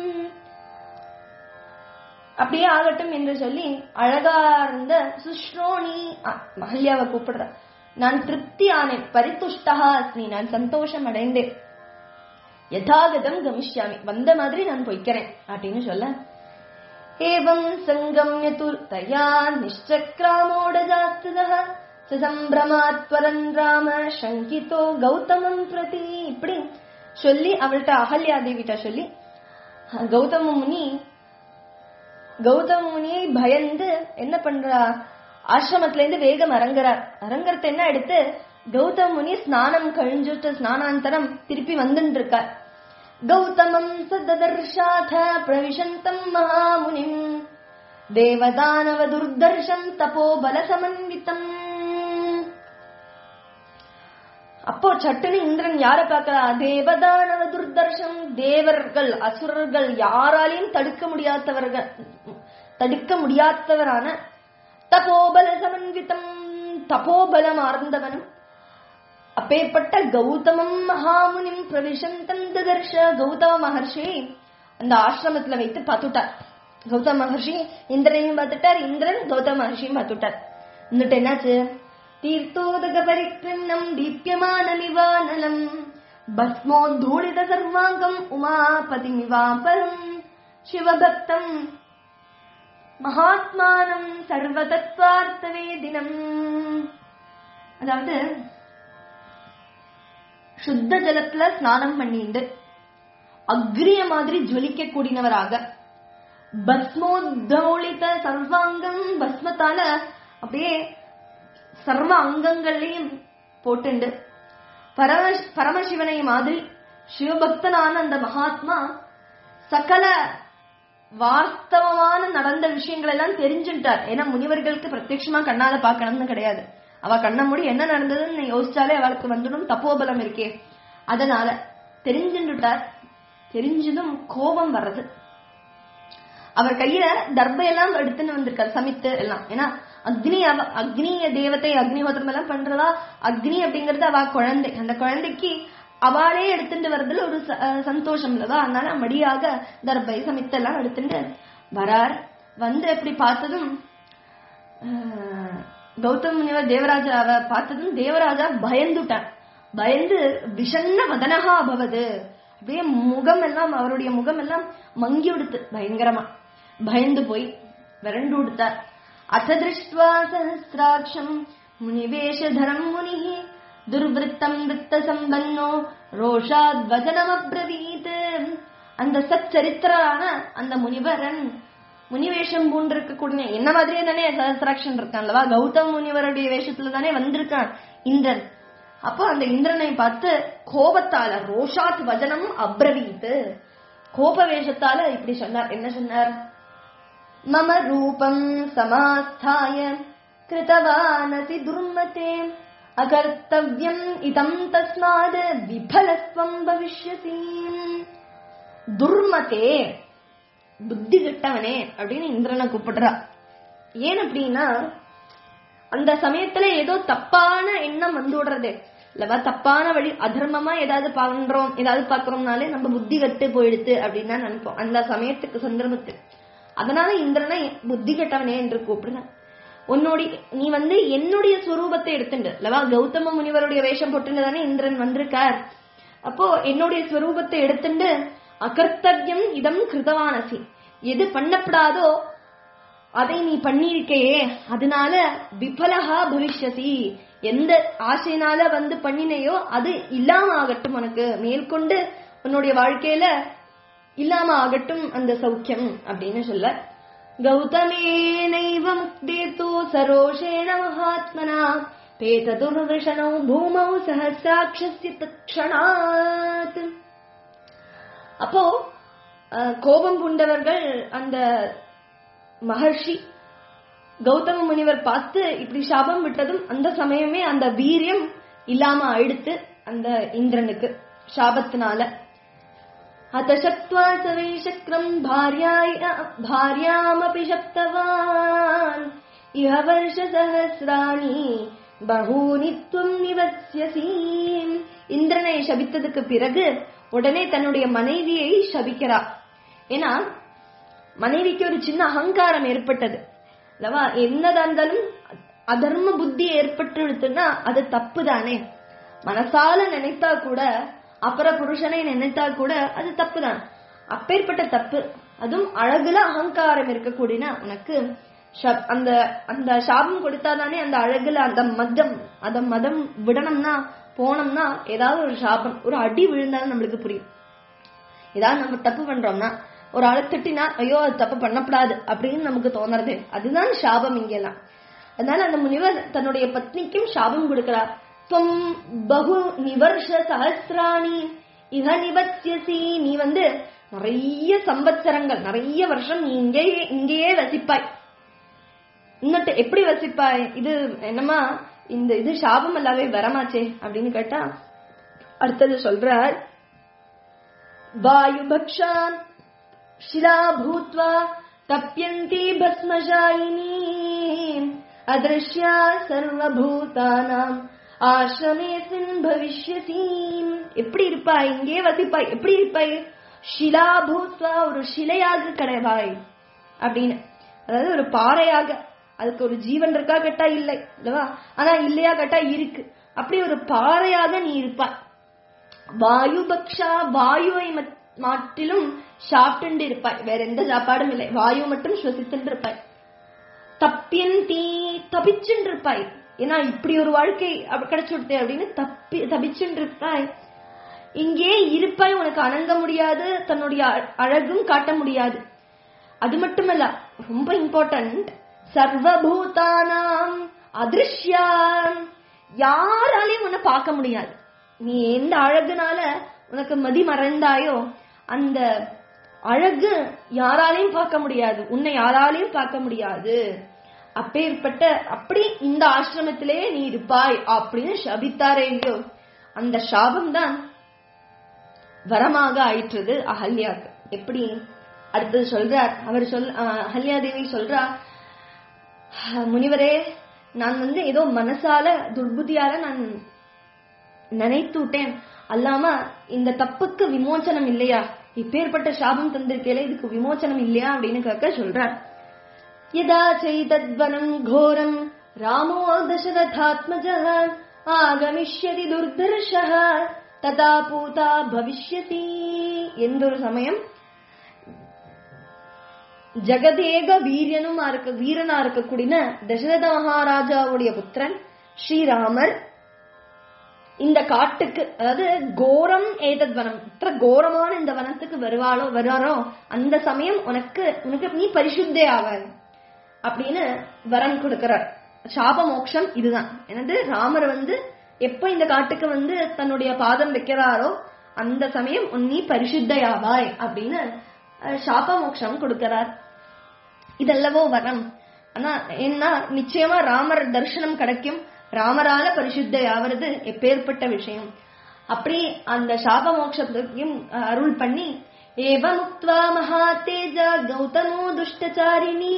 அப்படியே ஆகட்டும் என்று சொல்லி அழகா இருந்த சுஷ்ரோணி மகல்யாவை கூப்பிடுற நான் திருப்தி ஆனேன் பரிதுஷ்டா அஸ்மி நான் சந்தோஷம் அடைந்தேன் யதாகதம் கமிஷ்யாமி வந்த மாதிரி நான் பொய்க்கிறேன் அப்படின்னு சொல்ல ஏவம் சங்கம்ய தயா நிஷ்சக்ராமோடஜாஸ்துதः சம்பிரமாத்வரன் ராம சங்கிதோ கௌதமம் பிரதி இப்படி சொல்லி அவள்கிட்ட அகல்யா தேவிட்ட சொல்லி கௌதம முனி கௌதம முனியை பயந்து என்ன பண்றா ஆசிரமத்துல இருந்து வேகம் அரங்குறார் அரங்கறத என்ன எடுத்து கௌதம முனி ஸ்நானம் கழிஞ்சுட்டு ஸ்நானாந்தரம் திருப்பி வந்துட்டு இருக்கார் கௌதமம் சததர்ஷாத பிரவிசந்தம் மகாமுனிம் தேவதானவ துர்தர்ஷம் தபோ பல சமன்வித்தம் அப்போ சட்டுன்னு இந்திரன் யார பார்க்கிறா தேவதானவ துர்தர்ஷம் தேவர்கள் அசுரர்கள் யாராலையும் தடுக்க முடியாதவர்கள் தடுக்க முடியாதவரான தபோபல சமன்வித்தம் தபோபலம் ஆர்ந்தவனும் அப்பேற்பட்ட கௌதமம் மகாமுனிம் பிரவிசந்தம் ததர்ஷ கௌதம மகர்ஷி அந்த ஆசிரமத்துல வைத்து பார்த்துட்டார் கௌதம மகர்ஷி இந்திரனையும் பார்த்துட்டார் இந்திரன் கௌதம மகர்ஷியும் பார்த்துட்டார் എന്നിട്ട് என்னாச்சு தீர்த்தோதக பரிக்கிருண்ணம் தீப்யமானமிவானலம் பஸ்மோத்தூளித சர்வாங்கம் உமாபதிமிவாபரம் சிவபக்தம் மகாத்மானம் சர்வதத்வார்த்த வேதினம் அதாவது சுத்த ஜலத்துல ஸ்நானம் பண்ணிண்டு அக்ரிய மாதிரி ஜொலிக்க கூடினவராக பஸ்மோத்தௌளித சர்வாங்கம் பஸ்மத்தால அப்படியே சர்வ அங்கங்கள்லையும் போட்டுண்டு பரம பரமசிவனை மாதிரி சிவபக்தனான அந்த மகாத்மா சகல வாஸ்தவமான நடந்த விஷயங்கள் எல்லாம் தெரிஞ்சுட்டார் ஏன்னா முனிவர்களுக்கு பிரத்யட்சமா கண்ணால பாக்கணும்னு கிடையாது அவ கண்ண மூடி என்ன நடந்ததுன்னு யோசிச்சாலே அவளுக்கு வந்துடும் தப்போபலம் இருக்கே அதனால தெரிஞ்சுட்டார் தெரிஞ்சதும் கோபம் வர்றது அவர் கையில தர்பையெல்லாம் எடுத்துன்னு வந்திருக்கார் சமித்து எல்லாம் ஏன்னா அக்னி அவ அக்னிய தேவத்தை அக்னிஹோத்திரம் எல்லாம் பண்றதா அக்னி அப்படிங்கறது அவ குழந்தை அந்த குழந்தைக்கு அவளே எடுத்துட்டு வர்றதுல ஒரு சந்தோஷம் இல்லவா அதனால மடியாக தர்பை சமித்தெல்லாம் எடுத்துட்டு வரார் வந்து எப்படி பார்த்ததும் ஆஹ், கௌதம் முனிவர் தேவராஜாவை பார்த்ததும் தேவராஜா பயந்துட்டார் பயந்து விஷண்ண வதனகா அபவது அப்படியே முகம் எல்லாம் அவருடைய முகம் எல்லாம் மங்கி விடுத்து பயங்கரமா பயந்து போய் விரண்டு விடுத்தார் அத திருஷ்டுவா சஹசிராட்சம் முனிவேஷதரம் முனி துர்வృத்தம் வித்த சம்பன்னோ ரோஷாத் வஜனம் அப்ரவீத் அந்த சச்சரித்திரான அந்த முனிவரன் முனிவேஷம் பூண்டிருக்கக்கூடிய என்ன மாதிரியே தானே சஹசிராட்சன் இருக்கான் அல்லவா கௌதம் முனிவருடைய வேஷத்துல தானே வந்திருக்கான் இந்திரன் அப்போ அந்த இந்திரனை பார்த்து கோபத்தால ரோஷாத் வஜனம் அப்ரவீத் கோப வேஷத்தால இப்படி சொன்னார் என்ன சொன்னார் மம ரூபம் சமாஸ்தாய கிருதவானசி துர்மதே அகர்த்தவ்யம் இதம் தஸ்மாத் விபலஸ்வம் பவிஷ்யசி துர்மதே புத்தி கெட்டவனே அப்படின்னு இந்திரனை கூப்பிடுறா ஏன் அப்படின்னா அந்த சமயத்துல ஏதோ தப்பான எண்ணம் வந்து விடுறது இல்லவா தப்பான வழி அதர்மமா ஏதாவது பண்றோம் ஏதாவது பாக்குறோம்னாலே நம்ம புத்தி கட்டு போயிடுது அப்படின்னு தான் நினைப்போம் அந்த சமயத்துக்கு சந்தர்ப்பத்துக்கு அதனால இந்திரனை புத்தி கெட்டவனே என்று கூப்பிடுறேன் உன்னுடைய நீ வந்து என்னுடைய சுரூபத்தை எடுத்துண்டு இல்லவா கௌதம முனிவருடைய வேஷம் போட்டுன்னு தானே இந்திரன் வந்திருக்கார் அப்போ என்னுடைய ஸ்வரூபத்தை எடுத்துண்டு அகர்த்தவியம் இதம் கிருதவானசி எது பண்ணப்படாதோ அதை நீ பண்ணியிருக்கையே அதனால விபலகா பவிஷ்யசி எந்த ஆசையினால வந்து பண்ணினையோ அது இல்லாம ஆகட்டும் உனக்கு மேற்கொண்டு உன்னுடைய வாழ்க்கையில இல்லாம ஆகட்டும் அந்த சௌக்கியம் அப்படின்னு சொல்ல கௌதமேனைவ முக்தேத்து சரோஷேண மகாத்மனா பேததுர்விஷணௌ பூமௌ சஹசிராட்சஸ்ய தக்ஷணாத் அப்போ அஹ், கோபம் பூண்டவர்கள் அந்த மகர்ஷி கௌதம முனிவர் பார்த்து இப்படி சாபம் விட்டதும் அந்த சமயமே அந்த வீரியம் இல்லாம ஆயிடுத்து அந்த இந்திரனுக்கு சாபத்தினால அத்தசக்வா சவை சக்கரம் பாரியாய பாரியாமபி சப்தவான் இஹ வருஷ சஹசிராணி பகூனி துவம் நிவசியசி இந்திரனை சபித்ததுக்கு பிறகு உடனே தன்னுடைய மனைவியை சபிக்கிறார் ஏன்னா மனைவிக்கு ஒரு சின்ன அகங்காரம் ஏற்பட்டது அல்லவா என்னதா இருந்தாலும் அதர்ம புத்தி ஏற்பட்டுடுத்துன்னா அது தப்பு தானே மனசால நினைத்தா கூட அப்புற புருஷனை நினைத்தா கூட அது தப்பு தான் அப்பேற்பட்ட தப்பு அதுவும் அழகுல அகங்காரம் இருக்கக்கூடியனா உனக்கு சப்- அந்த அந்த சாபம் கொடுத்தாதானே அந்த அழகுல அந்த மதம் அந்த மதம் விடணும்னா போனோம்னா ஏதாவது ஒரு சாபம் ஒரு அடி விழுந்தாலும் நம்மளுக்கு புரியும் ஏதாவது நம்ம தப்பு பண்றோம்னா ஒரு ஆளை திட்டினா ஐயோ அது தப்பு பண்ணக்கூடாது அப்படின்னு நமக்கு தோணுறது அதுதான் சாபம் இங்கெல்லாம் அதனால அந்த முனிவர் தன்னுடைய பத்னிக்கும் சாபம் கொடுக்கிறார் துவம் பகு நிவர்ஷ சஹசிராணி இக நிவசியசி நீ வந்து நிறைய சம்பத்சரங்கள் நிறைய வருஷம் நீ இங்கேயே இங்கேயே வசிப்பாய் இன்னட்டு எப்படி வசிப்பாய் இது என்னமா இந்த இது சாபம் அல்லாவே வரமாச்சே அப்படின்னு கேட்டா அடுத்தது சொல்றார் வாயுபக்ஷான் शिला भूत्वा तप्यन्ती भस्मशायिनी अदृश्या सर्वभूतानाம் ஆசிரமேசின் பவிஷ்யசீம் எப்படி இருப்பாய் இங்கே வசிப்பாய் எப்படி இருப்பாய் ஷிலா பூத்வா ஒரு சிலையாக கிடைவாய் அப்படின்னு அதாவது ஒரு பாறையாக அதுக்கு ஒரு ஜீவன் இருக்கா கேட்டா இல்லை இல்லவா ஆனா இல்லையா கேட்டா இருக்கு அப்படி ஒரு பாறையாக நீ இருப்பாய் வாயு பக்ஷா வாயுவை மட்- மாட்டிலும் சாப்பிட்டு இருப்பாய் வேற எந்த சாப்பாடும் இல்லை வாயு மட்டும் சுவசித்துட்டு இருப்பாய் தப்பியன் தீ தபிச்சுட்டு இருப்பாய் ஏன்னா இப்படி ஒரு வாழ்க்கை அப்ப கிடைச்சு விடுத்தே அப்படின்னு தப்பி தபிச்சுட்டு இருப்பாய் இங்கே இருப்பாய் உனக்கு அணங்க முடியாது தன்னுடைய அ- அழகும் காட்ட முடியாது அது மட்டுமல்ல ரொம்ப இம்பார்ட்டன்ட் சர்வபூதானாம் அதிருஷ்யான் யாராலையும் உன்னை பார்க்க முடியாது நீ எந்த அழகுனால உனக்கு மதி மறந்தாயோ அந்த அழகு யாராலையும் பார்க்க முடியாது உன்னை யாராலையும் பார்க்க முடியாது அப்பேற்பட்ட அப்படி இந்த ஆசிரமத்திலே நீ இருப்பாய் அப்படின்னு சபித்தாரே இல்லையோ அந்த சாபம் தான் வரமாக ஆயிற்றது அகல்யாக்கு எப்படி அடுத்தது சொல்றார் அவர் சொல் அஹ், அகல்யா தேவி சொல்றா "அஹ், முனிவரே நான் வந்து ஏதோ மனசால துர்புத்தியால நான் நினைத்து விட்டேன் அல்லாம இந்த தப்புக்கு விமோச்சனம் இல்லையா இப்பேற்பட்ட சாபம் தந்திருக்கேல இதுக்கு விமோச்சனம் இல்லையா அப்படின்னு கேட்க சொல்றார் यदा चैतद्वनम् घोरम् रामो दशरथात्मजः ஆகமிஷ்யதி துர்தர்ஷः ததா பூதா பவிஷ்யதி என்றொரு சமயம் ஜெகதேக வீரியனுமா இருக்க வீரனா இருக்கக்கூடிய தசரத மகாராஜாவுடைய புத்திரன் ஸ்ரீராமர் இந்த காட்டுக்கு அதாவது கோரம் ஏதத் வனம் இത്ര கோரமான இந்த வனத்துக்கு வருவாளோ வருவாரோ அந்த சமயம் உனக்கு உனக்கு நீ பரிசுத்தே ஆவாய் அப்படின்னு வரம் கொடுக்கிறார் சாப மோட்சம் இதுதான் எனது ராமர் வந்து எப்ப இந்த காட்டுக்கு வந்து தன்னுடைய பாதம் வைக்கிறாரோ அந்த சமயம் உன் நீ பரிசுத்தையாவாய் அப்படின்னு அஹ், சாப மோட்சம் கொடுக்கிறார் இதல்லவோ வரம் ஆனா என்ன நிச்சயமா ராமர் தரிசனம் கிடைக்கும் ராமரால பரிசுத்தை ஆவறது எப்பேற்பட்ட விஷயம் அப்படி அந்த சாப மோட்சத்துக்கும் அஹ், அருள் பண்ணி ஏவமுக்த்வா மகாதேஜா கௌதமோ துஷ்டச்சாரிணீ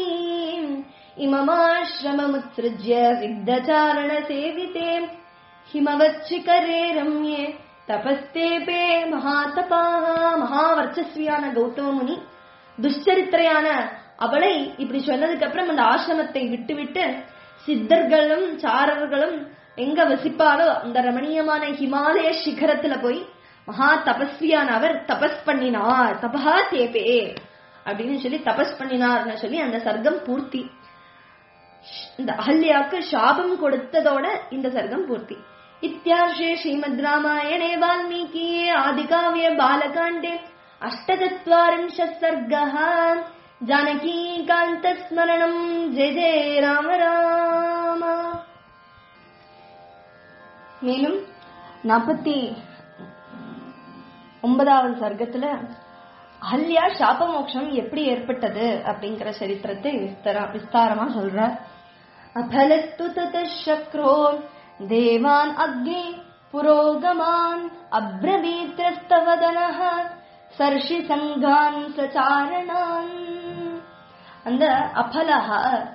இமமாசிரமமுத்ஸ்ருஜ்ய விக்தச்சாரண சேவிதே ஹிமவச்சிகரே ரம்யே தபஸ்தேபே மகாதபாக மகாவர்ச்சஸ்வியான கௌதம முனி துஷ்சரித்திரையான அவளை இப்படி சொன்னதுக்கு அப்புறம் அந்த ஆசிரமத்தை விட்டுவிட்டு சித்தர்களும் சாரர்களும் எங்க வசிப்பாரோ அந்த ரமணீயமான ஹிமாலய சிகரத்துல போய் மகா தபஸ்வியான அவர் தபஸ் பண்ணினார் தபஹா தேபே அப்படின்னு சொல்லி தபஸ் பண்ணினார்னு சொல்லி அந்த சர்க்கம் பூர்த்தி இந்த அகல்யாக்கு சாபம் கொடுத்ததோட இந்த சர்க்கம் பூர்த்தி இத்தியார்ஷே ஸ்ரீமத் ராமாயணே வால்மீகியே ஆதிகாவிய பாலகாண்டே அஷ்டச்சத்வாரிம்ஷ சர்கः ஜானகீகாந்த ஸ்மரணம் ஜெய ஜெய ராம ராம மேலும் நாற்பத்தி ஒன்பதாவது சர்க்கத்துல அஹல்யா சாப மோட்சம் எப்படி ஏற்பட்டது அப்படிங்கிற சரித்திரத்தை விஸ்தரா விஸ்தாரமா சொல்ற அபலஸ்து ததசக்ரோ தேவான் அக்னி புரோகமான் அப்ரவீத்ரஸ்தவதனः சர்ஷி சங்கான் சச்சாரணான் அந்த அபலஹ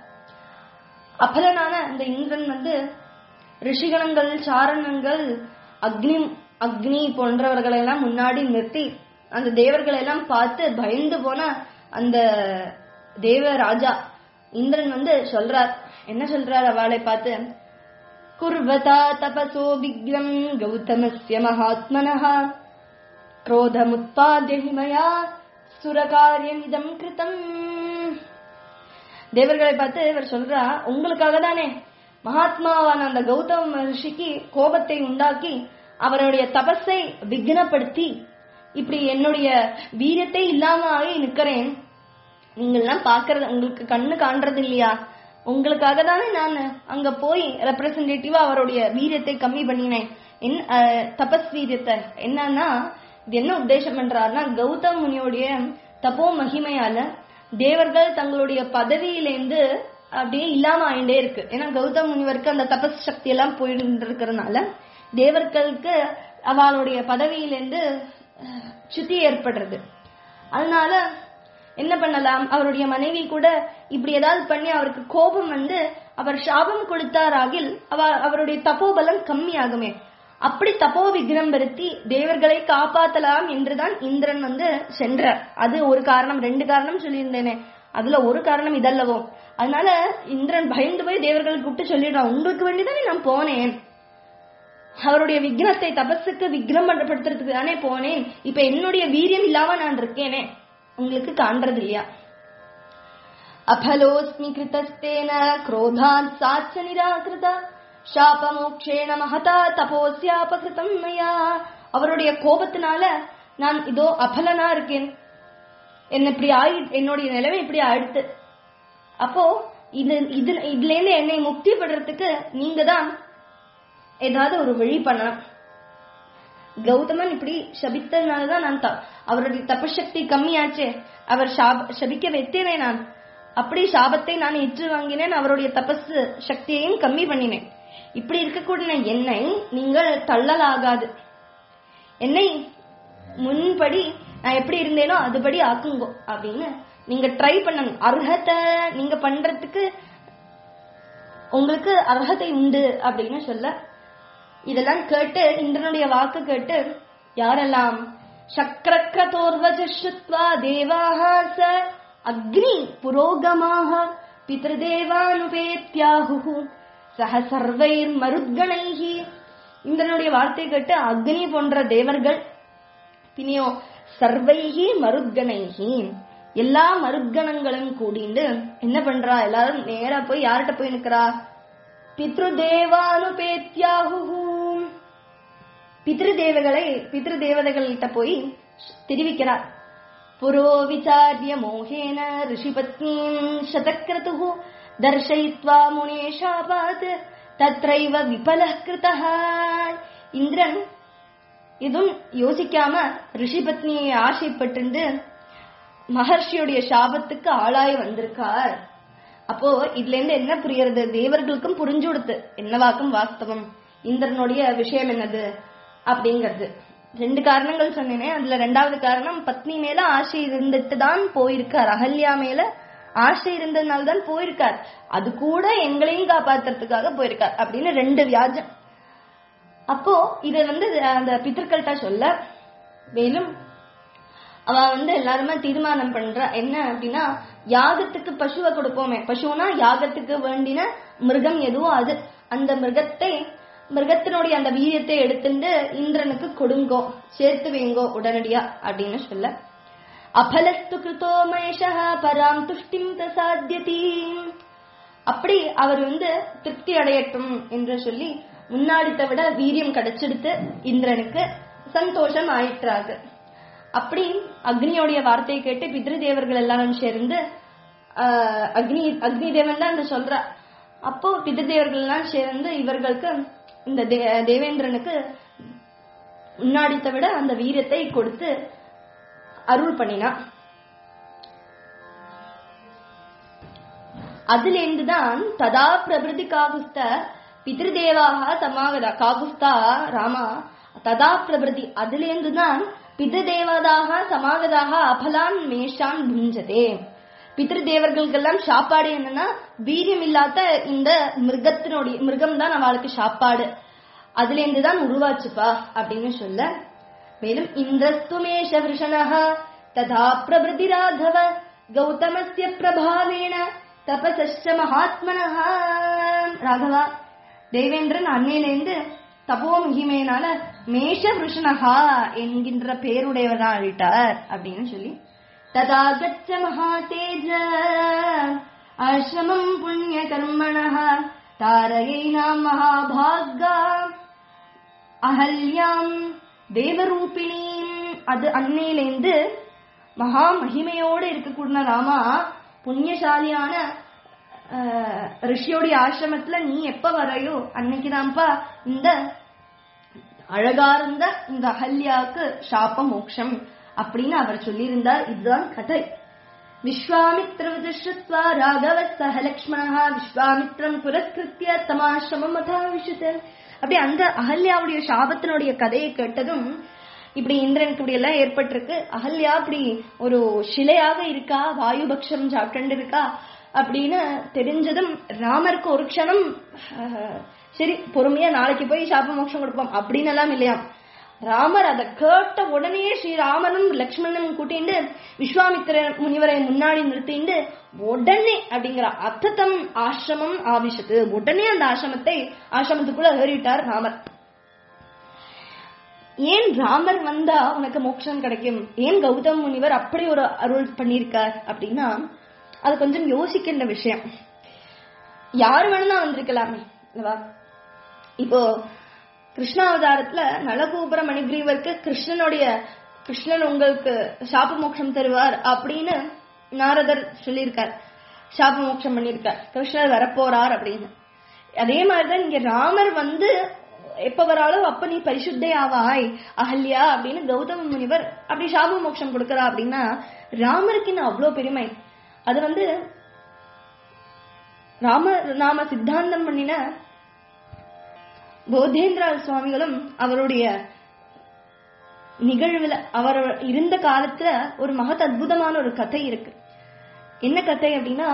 அபலனான அந்த இந்திரன் வந்து ரிஷிகணங்கள் சாரணங்கள் அக்னி அக்னி போன்றவர்களை எல்லாம் முன்னாடி நிறுத்தி அந்த தேவர்களை எல்லாம் பார்த்து பயந்து போன அந்த தேவ ராஜா இந்திரன் வந்து சொல்றார் என்ன சொல்றார் அவளை பார்த்து குர்வதா தபசோ விக்ரம் கௌதமஸ்ய மகாத்மனः क्रोधमुत्पाद्य हि मया சுரகாரியமிதம் கிருதம் தேவர்களை பார்த்து இவர் சொல்றா உங்களுக்காக தானே மகாத்மாவான அந்த கௌதம மகர்ஷிக்கு கோபத்தை உண்டாக்கி அவருடைய தபஸை விக்னப்படுத்தி இப்படி என்னுடைய வீரியத்தை இல்லாம ஆகி நிக்கிறேன் நீங்கள்லாம் பாக்குறது உங்களுக்கு கண்ணு காண்றது இல்லையா உங்களுக்காக தானே நான் அங்க போய் ரெப்ரசன்டேட்டிவா அவருடைய வீரியத்தை கம்மி பண்ணினேன் என் அஹ், தபஸ் வீரியத்தை என்னன்னா இது என்ன உத்தேசம் பண்றாருன்னா கௌதம் முனியோடைய தபோ மகிமையால தேவர்கள் தங்களுடைய பதவியிலேந்து அப்படியே இல்லாம ஆயிண்டே இருக்கு ஏன்னா கௌதம் முனிவருக்கு அந்த தபஸ் சக்தி எல்லாம் போயிட்டு இருக்கிறதுனால தேவர்களுக்கு அவளுடைய பதவியிலேருந்து அஹ், சுத்தி ஏற்படுறது அதனால என்ன பண்ணலாம் அவருடைய மனைவி கூட இப்படி ஏதாவது பண்ணி அவருக்கு கோபம் வந்து அவர் சாபம் கொடுத்தாராகில் அவ அவருடைய தபோபலம் கம்மியாகுமே அப்படி தபோ விக்ரம் பெருத்தி தேவர்களை காப்பாத்தலாம் என்றுதான் இந்திரன் வந்து சென்றார் அது ஒரு காரணம் ரெண்டு காரணம் சொல்லியிருந்தேனே அதுல ஒரு காரணம் இதல்லவோ அதனால இந்திரன் பயந்து போய் தேவர்களை கூப்பிட்டு சொல்லிடுறான் உங்களுக்கு வேண்டிதானே நான் போனேன் அவருடைய விக்னத்தை தபஸுக்கு விக்ரம் படுத்துறதுக்கு தானே போனேன் இப்ப என்னுடைய வீரியம் இல்லாம நான் இருக்கேனே உங்களுக்கு காண்றது இல்லையா அபலோஸ்மி கிருதஸ்தேன क्रोधात् சாட்ச நிராகிருதா சாபமோக்ஷேண மகதா தபோஸ்யாபகிருதம் மயா அவருடைய கோபத்தினால நான் இதோ அபலனா இருக்கேன் என்ன இப்படி ஆயி என்னுடைய நிலைமை இப்படி ஆயிடுத்து அப்போ இது இது இதுல இருந்து என்னை முக்தி படுறதுக்கு நீங்க தான் ஏதாவது ஒரு வழி பண்ணலாம் கௌதமன் இப்படி சபித்ததுனாலதான் நான் த- அவருடைய தபசக்தி கம்மியாச்சே அவர் சாப- சபிக்க வைத்தேனே நான் அப்படி சாபத்தை நான் ஏற்று வாங்கினேன் அவருடைய தபஸ் சக்தியையும் கம்மி பண்ணினேன் இப்படி இருக்கக்கூடிய என்னை நீங்கள் தள்ளலாகாது என்னை முன்படி நான் எப்படி இருந்தேனோ அதுபடி ஆக்குங்கோ அப்படின்னு நீங்க ட்ரை பண்ணணும் அர்ஹத்தை நீங்க பண்றதுக்கு உங்களுக்கு அர்ஹதை உண்டு அப்படின்னு சொல்ல இதெல்லாம் கேட்டு இந்திரனுடைய வாக்கு கேட்டு யாரெல்லாம் சக்கரக்கதோர்வஜ ஸ்ருத்வா தேவாக ச அக்னி புரோகமாக பித்ருதேவானுபேத்யாஹு சக சர்வைர் மருத்கணைஹி இந்திரனுடைய வார்த்தை கேட்டு அக்னி போன்ற தேவர்கள் பின்னியோ சர்வைகி மருத்கணைகி எல்லா மருத்கணங்களும் கூடிண்டு என்ன பண்றா எல்லாரும் நேரா போய் யார்கிட்ட போய் நிக்கிறா பித்ருதேவானுபேத்யாஹு பித்ருதேவகளை பித்ருதேவதைகள்கிட்ட போய் தெரிவிக்கிறார் புரோ விசாரிய மோகேன ரிஷிபத்னீம் சதக்ரதுः தர்ஷயித்வா முனேஷாபாத் தத்ரைவ விபலः கிருதः இந்திரன் இதுவும் யோசிக்காம ரிஷிபத்னியை ஆசைப்பட்டு மகர்ஷியுடைய சாபத்துக்கு ஆளாய் வந்திருக்கார் அப்போ இதுல இருந்து என்ன புரியறது தேவர்களுக்கும் புரிஞ்சு கொடுத்து என்னவாக்கும் வாஸ்தவம் இந்திரனுடைய விஷயம் என்னது அப்படிங்கிறது ரெண்டு காரணங்கள் சொன்னேனே அதுல ரெண்டாவது காரணம் பத்னி மேல ஆசை இருந்துட்டு தான் போயிருக்கார் அகல்யா மேல ஆசை இருந்ததுனால தான் போயிருக்கார் அது கூட எங்களையும் காப்பாத்துறதுக்காக போயிருக்கார் அப்படின்னு ரெண்டு வியாஜம் அப்போ இத வந்து அந்த பித்தர்கள்ட்ட சொல்ல மேலும் அவ வந்து எல்லாருமே தீர்மானம் பண்ற என்ன அப்படின்னா யாகத்துக்கு பசுவை கொடுப்போமே பசுனா யாகத்துக்கு வேண்டின மிருகம் எதுவோ அது அந்த மிருகத்தை மிருகத்தினுடைய அந்த வீரியத்தை எடுத்துட்டு இந்திரனுக்கு கொடுங்கோ சேர்த்து வைங்கோ உடனடியா அப்படின்னு சொல்ல அபலஸ்து கிருதோ மயஷா பராம் துஷ்டிம் பிரசாத்தியதி அப்படி அவர் வந்து திருப்தி அடையட்டும் என்று சொல்லி முன்னாடித்த விட வீரியம் கிடைச்செடுத்து இந்திரனுக்கு சந்தோஷம் ஆயிற்றாது அப்படி அக்னியோடைய வார்த்தையை கேட்டு பித்ரு தேவர்கள் எல்லாரும் சேர்ந்து ஆஹ், அக்னி அக்னி தேவன் தான் இந்த சொல்ற அப்போ பித்ரு தேவர்கள் எல்லாம் சேர்ந்து இவர்களுக்கு இந்த தே- தேவேந்திரனுக்கு முன்னாடித்த விட அந்த வீரத்தை கொடுத்து அருள் பண்ணினா அதிலிருந்துதான் ததா பிரபிருதி காகுஸ்த பிதிருதேவாக சமாகதா காகுஸ்தா ராமா ததா பிரபிருதி அதிலிருந்துதான் பிதிருதேவதாக சமாகதாக அபலான் மேஷான் புஞ்சதே பிதிருதேவர்களுக்கெல்லாம் சாப்பாடு என்னன்னா வீரியம் இல்லாத இந்த மிருகத்தினுடைய மிருகம் தான் அவளுக்கு சாப்பாடு அதுல இருந்து தான் உருவாச்சுப்பா அப்படின்னு சொல்ல மேலும் இந்திரஸ்துமேஷ விருஷணः ததா பிரபிருதி ராகவ கௌதமஸ்ய பிரபாவேண தபசஸ்ச மகாத்மனः ராகவா தேவேந்திரன் அன்னையிலேருந்து தபோ மகிமையினால மேஷ விருஷணஹா என்கின்ற பேருடையவரா ஆயிட்டார் அப்படின்னு சொல்லி ததா கச்ச மகாதேஜ ஆசிரமம் புண்ணிய கர்மணः தாரயை நாம் மகாபாகா அகல்யாம் தேவரூபிணியும் அது அன்னையிலேந்து மகா மகிமையோடு இருக்கக்கூடிய ராமா புண்ணியசாலியான அஹ், ரிஷியோடைய ஆசிரமத்துல நீ எப்ப வரையோ அன்னைக்குதான்ப்பா இந்த அழகா இருந்த இந்த அகல்யாக்கு சாப மோக்ஷம் அப்படின்னு அவர் சொல்லியிருந்தார் இதுதான் கதை விஸ்வாமித்ரவத ஸ்ருத்வா ராகவ சக லக்ஷ்மணா விஸ்வாமித்ரம் புரஸ்கிருத்திய தமாசிரமம் அதாவிஷத அப்படி அந்த அகல்யாவுடைய சாபத்தினுடைய கதையை கேட்டதும் இப்படி இந்திரனுக்கு இப்படி எல்லாம் ஏற்பட்டிருக்கு அகல்யா இப்படி ஒரு சிலையாக இருக்கா வாயுபக்ஷம் சாப்பிட்டு இருக்கா அப்படின்னு தெரிஞ்சதும் ராமருக்கு ஒரு க்ஷணம் அஹ், சரி பொறுமையா நாளைக்கு போய் சாப மோட்சம் கொடுப்போம் அப்படின்னு எல்லாம் இல்லையாம் ராமர் அதை கேட்ட உடனே ஸ்ரீராமனும் லக்ஷ்மணனும் கூட்டிண்டு விஸ்வாமித்திர முனிவரை முன்னாடி நிறுத்திண்டு உடனே அப்படிங்கிற அத்தத்தம் ஆசிரமம் ஆவிஷத்து உடனே அந்த ஆசிரமத்தை ஆசிரமத்துக்குள்ள ஏறிட்டார் ராமர் ஏன் ராமர் வந்தா உனக்கு மோட்சம் கிடைக்கும் ஏன் கௌதம் முனிவர் அப்படி ஒரு அருள் பண்ணியிருக்கார் அப்படின்னா அது கொஞ்சம் யோசிக்கின்ற விஷயம் யார் வேணும்னா வந்திருக்கலாமே இல்லவா இப்போ கிருஷ்ணாவதாரத்துல நலகோபுர மணிகிரீவருக்கு கிருஷ்ணனுடைய கிருஷ்ணன் உங்களுக்கு சாப மோட்சம் தருவார் அப்படின்னு நாரதர் சொல்லியிருக்கார் சாப மோட்சம் பண்ணியிருக்கார் கிருஷ்ணர் வரப்போறார் அப்படின்னு அதே மாதிரிதான் இங்க ராமர் வந்து எப்ப வராலும் அப்ப நீ பரிசுத்தை ஆவாய் அகல்யா அப்படின்னு கௌதம முனிவர் அப்படி சாப மோட்சம் கொடுக்கறா அப்படின்னா ராமருக்கு இன்னும் அவ்வளவு பெருமை அது வந்து ராம நாம சித்தாந்தம் பண்ணின போதேந்திரா சுவாமிகளும் அவருடைய நிகழ்வுல அவர் இருந்த காலத்துல ஒரு மகத் அற்புதமான ஒரு கதை இருக்கு என்ன கதை அப்படின்னா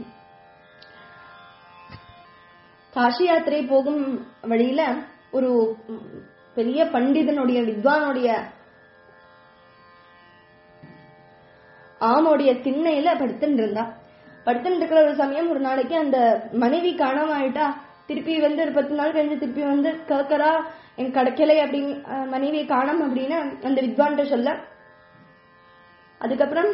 காசி யாத்திரை போகும் வழியில ஒரு ம், பெரிய பண்டிதனுடைய வித்வானுடைய ஆமோடைய திண்ணையில படுத்துட்டு இருந்தா படுத்துட்டு இருக்கிற ஒரு சமயம் ஒரு நாளைக்கு அந்த மனைவி காணாம ஆயிட்டா திருப்பி வந்து ஒரு பத்து நாள் கழிஞ்சு திருப்பி வந்து கேட்கறா என் கிடைக்கலை அப்படின்னு அஹ், மனைவியை காணோம் அப்படின்னு அந்த வித்வான்கிட்ட சொல்ல அதுக்கப்புறம்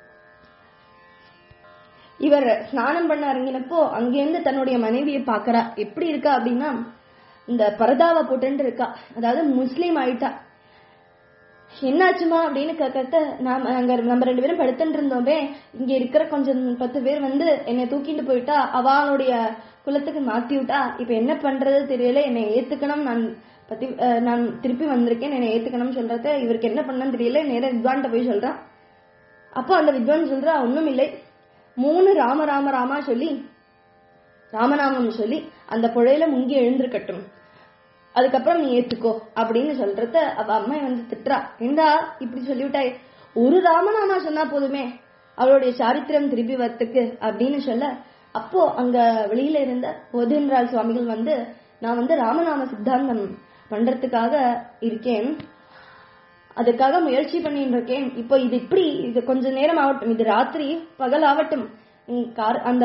இவர் ஸ்நானம் பண்ண இறங்கினப்போ அங்கேருந்து தன்னுடைய மனைவியை பார்க்கறா எப்படி இருக்கா அப்படின்னா இந்த பரதாவை போட்டுட்டு இருக்கா அதாவது முஸ்லீம் ஆயிட்டா என்னாச்சுமா அப்படின்னு கேட்கத்த நாம அங்க நம்ம ரெண்டு பேரும் படுத்துட்டு இருந்தோமே இங்க இருக்கிற கொஞ்சம் பத்து பேர் வந்து என்னை தூக்கிட்டு போயிட்டா அவளுடைய குலத்துக்கு மாத்தி விட்டா இப்ப என்ன பண்றது தெரியல என்னை ஏத்துக்கணும் நான் பத்தி அஹ், நான் திருப்பி வந்திருக்கேன் என்னை ஏத்துக்கணும் சொல்றத இவருக்கு என்ன பண்ணன்னு தெரியல நேரா வித்வான்கிட்ட போய் சொல்றான் அப்போ அந்த வித்வான் சொல்றா ஒண்ணும் இல்லை மூணு ராம ராம ராமா சொல்லி ராமநாமம் சொல்லி அந்த புழையில முங்கி எழுந்திருக்கட்டும் அதுக்கப்புறம் நீ ஏத்துக்கோ அப்படின்னு சொல்றத அவ அம்மா வந்து திட்டுறா ஏண்டா இப்படி சொல்லிவிட்டாய் ஒரு ராமநாமா சொன்னா போதுமே அவளுடைய சாரித்திரம் திருப்பி வரத்துக்கு அப்படின்னு சொல்ல அப்போ அங்க வெளியில இருந்த போதேந்திரால் சுவாமிகள் வந்து நான் வந்து ராமநாம சித்தாந்தம் பண்றதுக்காக இருக்கேன் அதுக்காக முயற்சி பண்ணிட்டு இருக்கேன் இப்போ இது இப்படி இது கொஞ்ச நேரம் ஆகட்டும் இது ராத்திரி பகல் ஆகட்டும் உம் கார்- அந்த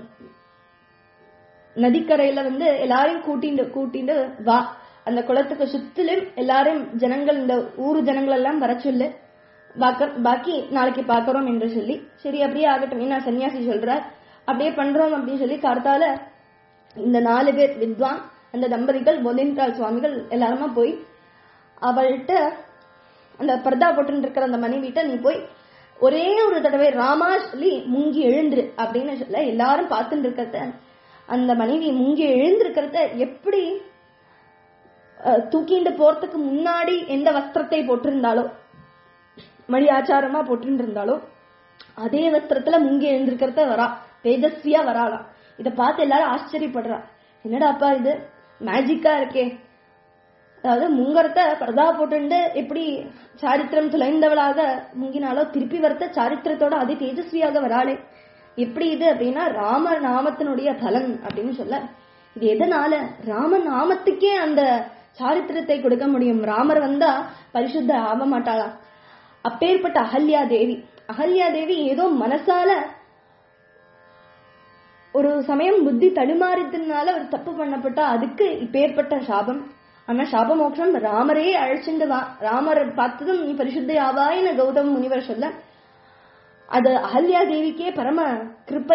நதிக்கரையில வந்து எல்லாரையும் கூட்டிண்டு கூட்டிண்டு வா அந்த குளத்துக்கு சுத்திலும் எல்லாரும் ஜனங்கள் இந்த ஊரு ஜனங்கள் எல்லாம் வர சொல்லு பாக்க- பாக்கி நாளைக்கு பாக்குறோம் என்று சொல்லி சரி அப்படியே ஆகட்டும் என்ன சன்னியாசி சொல்றார் அப்படியே பண்றோம் அப்படின்னு சொல்லி கார்த்தால இந்த நாலு பேர் வித்வான் அந்த தம்பதிகள் பொலின்கால் சுவாமிகள் எல்லாருமா போய் அவள்கிட்ட அந்த பர்தா போட்டு இருக்கிற அந்த மனைவிட்ட நீ போய் ஒரே ஒரு தடவை ராமா சொல்லி முங்கி எழுந்துரு அப்படின்னு சொல்ல எல்லாரும் பார்த்துட்டு இருக்கிறத அந்த மனைவி முங்கி எழுந்திருக்கிறத எப்படி அஹ், தூக்கிண்டு போறதுக்கு முன்னாடி எந்த வஸ்திரத்தை போட்டிருந்தாலோ மணி ஆச்சாரமா போட்டு இருந்தாலோ அதே வஸ்திரத்துல முங்கி எழுந்திருக்கிறத வரா தேஜஸ்வியா வராளாம் இத பார்த்து எல்லாரும் ஆச்சரியப்படுறா என்னடாப்பா இது மேஜிக்கா இருக்கே அதாவது முங்கரத்தை பரதா போட்டுண்டு எப்படி சாரித்திரம் துளைந்தவளாக முங்கினாலோ திருப்பி வரத்த சாரித்திரத்தோட அதே தேஜஸ்வியாக வராளே எப்படி இது அப்படின்னா ராம நாமத்தினுடைய பலன் அப்படின்னு சொல்ல இது எதனால ராம நாமத்துக்கே அந்த சாரித்திரத்தை கொடுக்க முடியும் ராமர் வந்தா பரிசுத்த ஆக மாட்டாளா அப்பேற்பட்ட அகல்யா தேவி அகல்யா தேவி ஏதோ மனசால ஒரு சமயம் புத்தி தடுமாறித்தனால ஒரு தப்பு பண்ணப்பட்டா அதுக்கு இப்பேற்பட்ட சாபம் ஆனா சாப மோட்சம் ராமரே அழைச்சிண்டு வா ராமர் பார்த்ததும் நீ பரிசுத்தை ஆவாயின்னு கௌதம் முனிவர் சொல்ல அது அகல்யா தேவிக்கே பரம கிருப்பை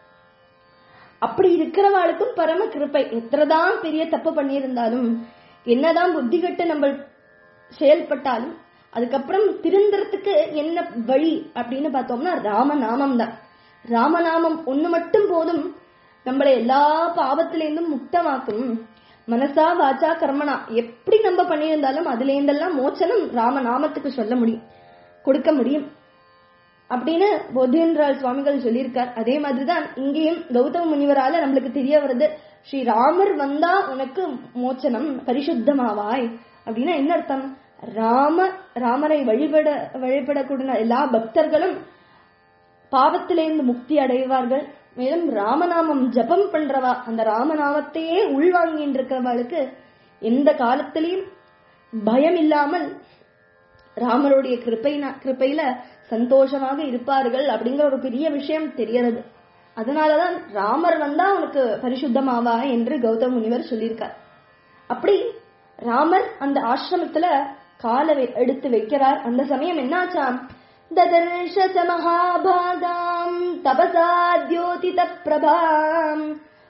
அப்படி இருக்கிறவாளுக்கும் பரம கிருப்பை எத்தனைதான் பெரிய தப்பு பண்ணியிருந்தாலும் என்னதான் புத்தி கட்டு நம்ம செயல்பட்டாலும் அதுக்கப்புறம் திருந்துறதுக்கு என்ன வழி அப்படின்னு பார்த்தோம்னா ராமநாமம் தான் ராமநாமம் ஒண்ணு மட்டும் போதும் நம்மளை எல்லா பாவத்திலேருந்தும் முக்தமாக்கும் மனசா வாச்சா கர்மனா எப்படி நம்ம பண்ணியிருந்தாலும் அதுல இருந்தெல்லாம் மோச்சனம் ராமநாமத்துக்கு சொல்ல முடியும் கொடுக்க முடியும் அப்படின்னு போதேந்திரால் சுவாமிகள் சொல்லியிருக்கார் அதே மாதிரிதான் இங்கேயும் கௌதம முனிவரால நம்மளுக்கு தெரிய வருது ஸ்ரீ ராமர் வந்தா உனக்கு மோச்சனம் பரிசுத்தமாவாய் அப்படின்னா என்ன அர்த்தம் ராம ராமரை வழிபட வழிபடக்கூடிய எல்லா பக்தர்களும் பாவத்திலிருந்து முக்தி அடைவார்கள் மேலும் ராமநாமம் ஜபம் பண்றவா அந்த ராமநாமத்தையே உள்வாங்கிட்டு இருக்கிறவளுக்கு எந்த காலத்திலையும் பயம் இல்லாமல் ராமருடைய கிருப்பைனா கிருப்பையில சந்தோஷமாக இருப்பார்கள் அப்படிங்கிற ஒரு பெரிய விஷயம் தெரியறது அதனாலதான் ராமர் வந்தா உனக்கு பரிசுத்தமாவா என்று கௌதம முனிவர் சொல்லியிருக்கார் அப்படி ராமர் அந்த ஆசிரமத்துல காலை வை- எடுத்து வைக்கிறார் அந்த சமயம் என்னாச்சாம் ததர்ஷ ச மகாபாகாம் தபசா தியோதித பிரபாம்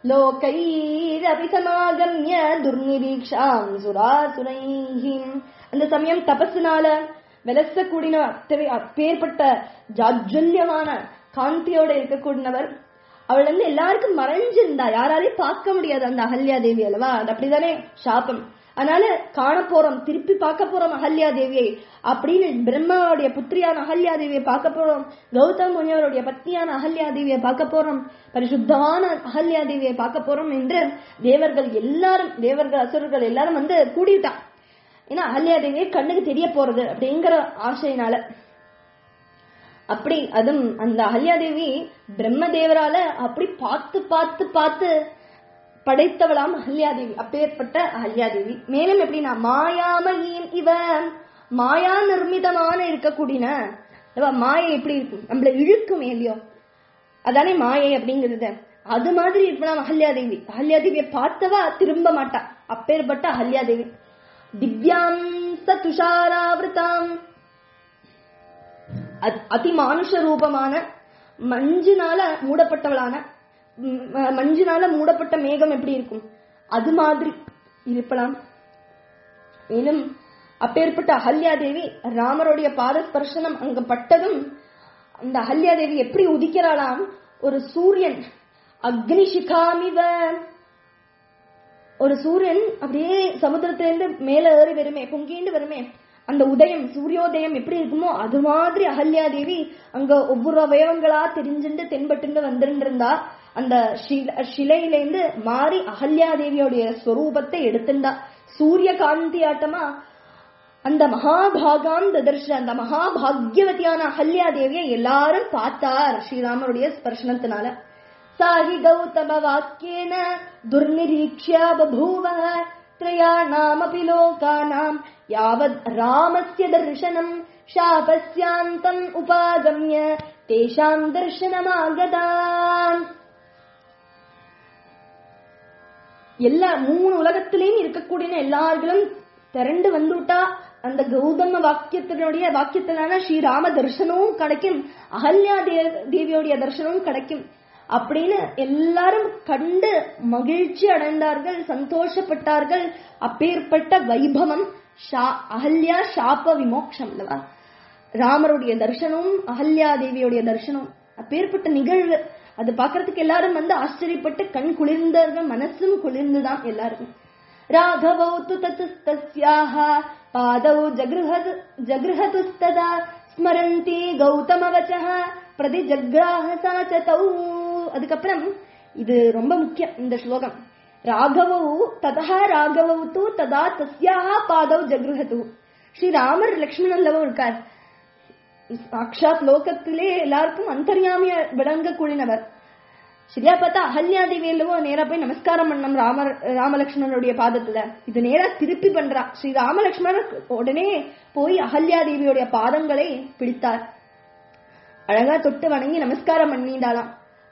லோகைரபி சமாகம்ய துர்நிரீக்ஷாம் சுராசுரைஹிம் அந்த சமயம் தபசுனால விலச கூடின அத்தனை அப்பேற்பட்ட ஜாஜ்வல்யமான காந்தியோட இருக்கக்கூடியவர் அவள் வந்து எல்லாருக்கும் மறைஞ்சிருந்தா யாராலையும் பார்க்க முடியாது அந்த அகல்யா தேவி அல்லவா அது அப்படிதானே சாபம் அதனால காண போறோம் திருப்பி பார்க்க போறோம் அகல்யா தேவியை அப்படின்னு பிரம்மாவுடைய புத்திரியான அகல்யா தேவியை பார்க்க போறோம் கௌதம் முனிவருடைய பத்னியான அகல்யா தேவியை பார்க்க போறோம் பரிசுத்தமான அகல்யா தேவியை பார்க்க போறோம் என்று தேவர்கள் எல்லாரும் தேவர்கள் அசுரர்கள் எல்லாரும் வந்து கூடிட்டான் ஏன்னா அகல்யா தேவியை கண்ணுக்கு தெரிய போறது அப்படிங்கிற ஆசையினால அப்படி அதுவும் அந்த அகல்யாதேவி பிரம்மதேவரால அப்படி பார்த்து பார்த்து பார்த்து படைத்தவளாம் அகல்யாதேவி அப்பேற்பட்ட அகல்யாதேவி மேலும் எப்படின்னா மாயாமயின் இவ மாயா நிர்மிதமான இருக்கக்கூடிய இவ மாயை எப்படி இருக்கும் நம்மள இழுக்குமே இல்லையோ அதானே மாயை அப்படிங்கிறது அது மாதிரி இருக்கலாம் அகல்யாதேவி அகல்யாதேவியை பார்த்தவா திரும்ப மாட்டா அப்பேற்பட்ட அகல்யாதேவி திவ்யாம் சதுஷாராவிருத்தாம் அத்- அதிமானுஷ ரூபமான மஞ்சுனால மூடப்பட்டவளான ம், ம- மஞ்சுனால மூடப்பட்ட மேகம் எப்படி இருக்கும் அது மாதிரி இருக்கலாம் மேலும் அப்பேற்பட்ட அகல்யாதேவி ராமருடைய பாத ஸ்பர்சனம் அங்க பட்டதும் அந்த அகல்யாதேவி எப்படி உதிக்கிறாளாம் ஒரு சூரியன் அக்னி சிகாமிவ ஒரு சூரியன் அப்படியே சமுத்திரத்திலிருந்து மேல ஏறி வருமே பொங்கிண்டு வருமே அந்த உதயம் சூரியோதயம் எப்படி இருக்குமோ அது மாதிரி அகல்யாதேவி அங்க ஒவ்வொரு அவயவங்களா தெரிஞ்சுண்டு தென்பட்டு வந்துட்டு இருந்தா அந்த ஷில- சிலையிலேந்து மாறி அகல்யாதேவியோடைய ஸ்வரூபத்தை எடுத்துண்டா சூரிய காந்தி ஆட்டமா அந்த மகாபாகாம் ததர்ஷ அந்த மகாபாகியவதியான அகல்யாதேவியை எல்லாரும் பார்த்தார் ஸ்ரீராமருடைய ஸ்பர்ஷனத்தினால சாஹி கௌதம வாக்கியேன துர்நிரீக்ஷ்யா பபூவ த்ரயாணாமபி லோகானாம் யாவத் ராமஸ்ய தர்சனம் சாபஸ்யாந்தம் உபாகம்ய தேஷாம் தர்சனமாகதான் எல்லா மூணு உலகத்திலையும் இருக்கக்கூடிய எல்லார்களும் திரண்டு வந்துட்டா அந்த கௌதம வாக்கியத்தினுடைய வாக்கியத்திலான ஸ்ரீராம தரிசனமும் கிடைக்கும் அகல்யா தே- தேவியோடைய தரிசனமும் கிடைக்கும் அப்படின்னு எல்லாரும் கண்டு மகிழ்ச்சி அடைந்தார்கள் சந்தோஷப்பட்டார்கள் அப்பேற்பட்ட வைபவம் ஷா- அகல்யா சாப விமோக்ஷம் அல்லவா ராமருடைய தரிசனமும் அகல்யா தேவியுடைய தரிசனம் அப்பேற்பட்ட நிகழ்வு அது பார்க்கறதுக்கு எல்லாரும் வந்து ஆச்சரியப்பட்டு கண் குளிர்ந்தார்கள் மனசும் குளிர்ந்துதான் எல்லாருக்கும் ராகவௌ து தத்துஸ்தஸ்யாஹ பாதௌ ஜக்ருஹது ஜக்ருஹதுஸ்ததா ஸ்மரந்தி கௌதமவச்சः பிரதி ஜக்ராஹ சாச்சதௌ அதுக்கப்புறம் இது ரொம்ப முக்கியம் இந்த ஸ்லோகம் ராகவௌ ததா ராகவௌ து ததா தஸ்யாஹ பாதௌ ஜக்ருஹது ஸ்ரீ ராமர் லக்ஷ்மணன் அல்லவோ இருக்கார் சாட்சாத் லோகத்திலே எல்லாருக்கும் அந்தர்யாமிய விளங்கக்கூடியவர் சரியா பார்த்தா அகல்யாதேவி அல்லவோ நேரா போய் நமஸ்காரம் பண்ணம் ராமர் ராமலக்ஷ்மணனுடைய பாதத்துல இது நேரா திருப்பி பண்றா ஸ்ரீ ராமலக்ஷ்மணர் உடனே போய் அகல்யாதேவியுடைய பாதங்களை பிடித்தார் அழகா தொட்டு வணங்கி நமஸ்காரம் பண்ணிட்டாளாம்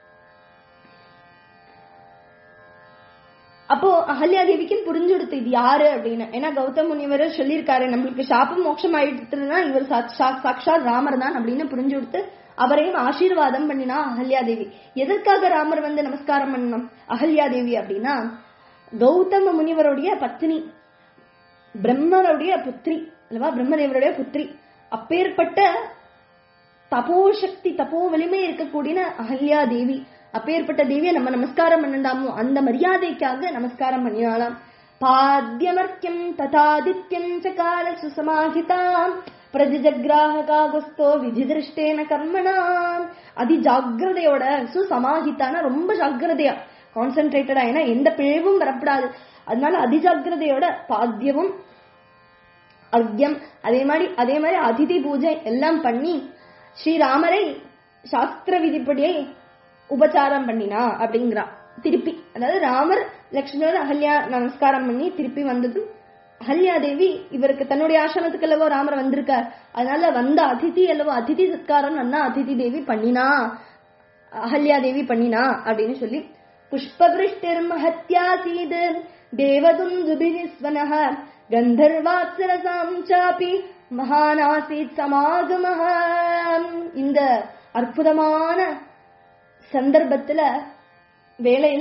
அப்போ அகல்யாதேவிக்கும் புரிஞ்சுடுத்து இது யாரு அப்படின்னு ஏன்னா கௌதம் முனிவர் சொல்லியிருக்காரு நம்மளுக்கு சாபம் மோட்சம் ஆயிடுத்துனா இவர் சா- சா- சாக்ஷாத் ராமர் தான் அப்படின்னு புரிஞ்சு கொடுத்து அவரையும் ஆசீர்வாதம் பண்ணினா அகல்யாதேவி எதற்காக ராமர் வந்து நமஸ்காரம் பண்ணணும் அகல்யாதேவி அப்படின்னா கௌதம முனிவருடைய பத்னி பிரம்மருடைய புத்திரி அல்லவா பிரம்மதேவருடைய புத்திரி அப்பேற்பட்ட தபோசக்தி தபோ வலிமை இருக்கக்கூடிய அகல்யா தேவி அப்பேற்பட்ட தேவியை நம்ம நமஸ்காரம் பண்ணண்டாமோ அந்த மரியாதைக்காக நமஸ்காரம் பண்ணினாலாம் பாத்யமர்க்கியம் ததாதித்யம் சகால சுசமாஹிதாம் பிரதிஜக்ராஹகாகுஸ்தோ விதிதிருஷ்டேன கர்மணாம் அதி ஜாக்கிரதையோட சுசமாஹிதான ரொம்ப ஜாக்கிரதையா கான்சென்ட்ரேட்டடா ஏன்னா எந்த பிழைவும் வரப்படாது அதனால அதிஜாக்கிரதையோட பாத்தியமும் அர்க்யம் அதே மாதிரி அதே மாதிரி அதிதி பூஜை எல்லாம் பண்ணி ஸ்ரீராமரை சாஸ்திர விதிப்படியை உபச்சாரம் பண்ணினா அப்படிங்கிறா திருப்பி அதாவது ராமர் லக்ஷ்மணர் அகல்யா நமஸ்காரம் பண்ணி திருப்பி வந்ததும் அகல்யா தேவி இவருக்கு தன்னுடைய ஆசிரமத்துக்கு அல்லவோ ராமர் வந்திருக்கார் அதனால வந்த அதிதி அல்லவோ அதிதி சத்காரம் நன்னா அதிதி தேவி பண்ணினா அகல்யா தேவி பண்ணினா அப்படின்னு சொல்லி புஷ்பகிருஷ்டிர் மஹத்யாசீத் தேவதுந்துபிஸ்வனः கந்தர்வாப்சரசாம் சாபி மகானாசீத் சமாகமஹ இந்த அற்புதமான சந்தர்ப்பத்துல வேளையில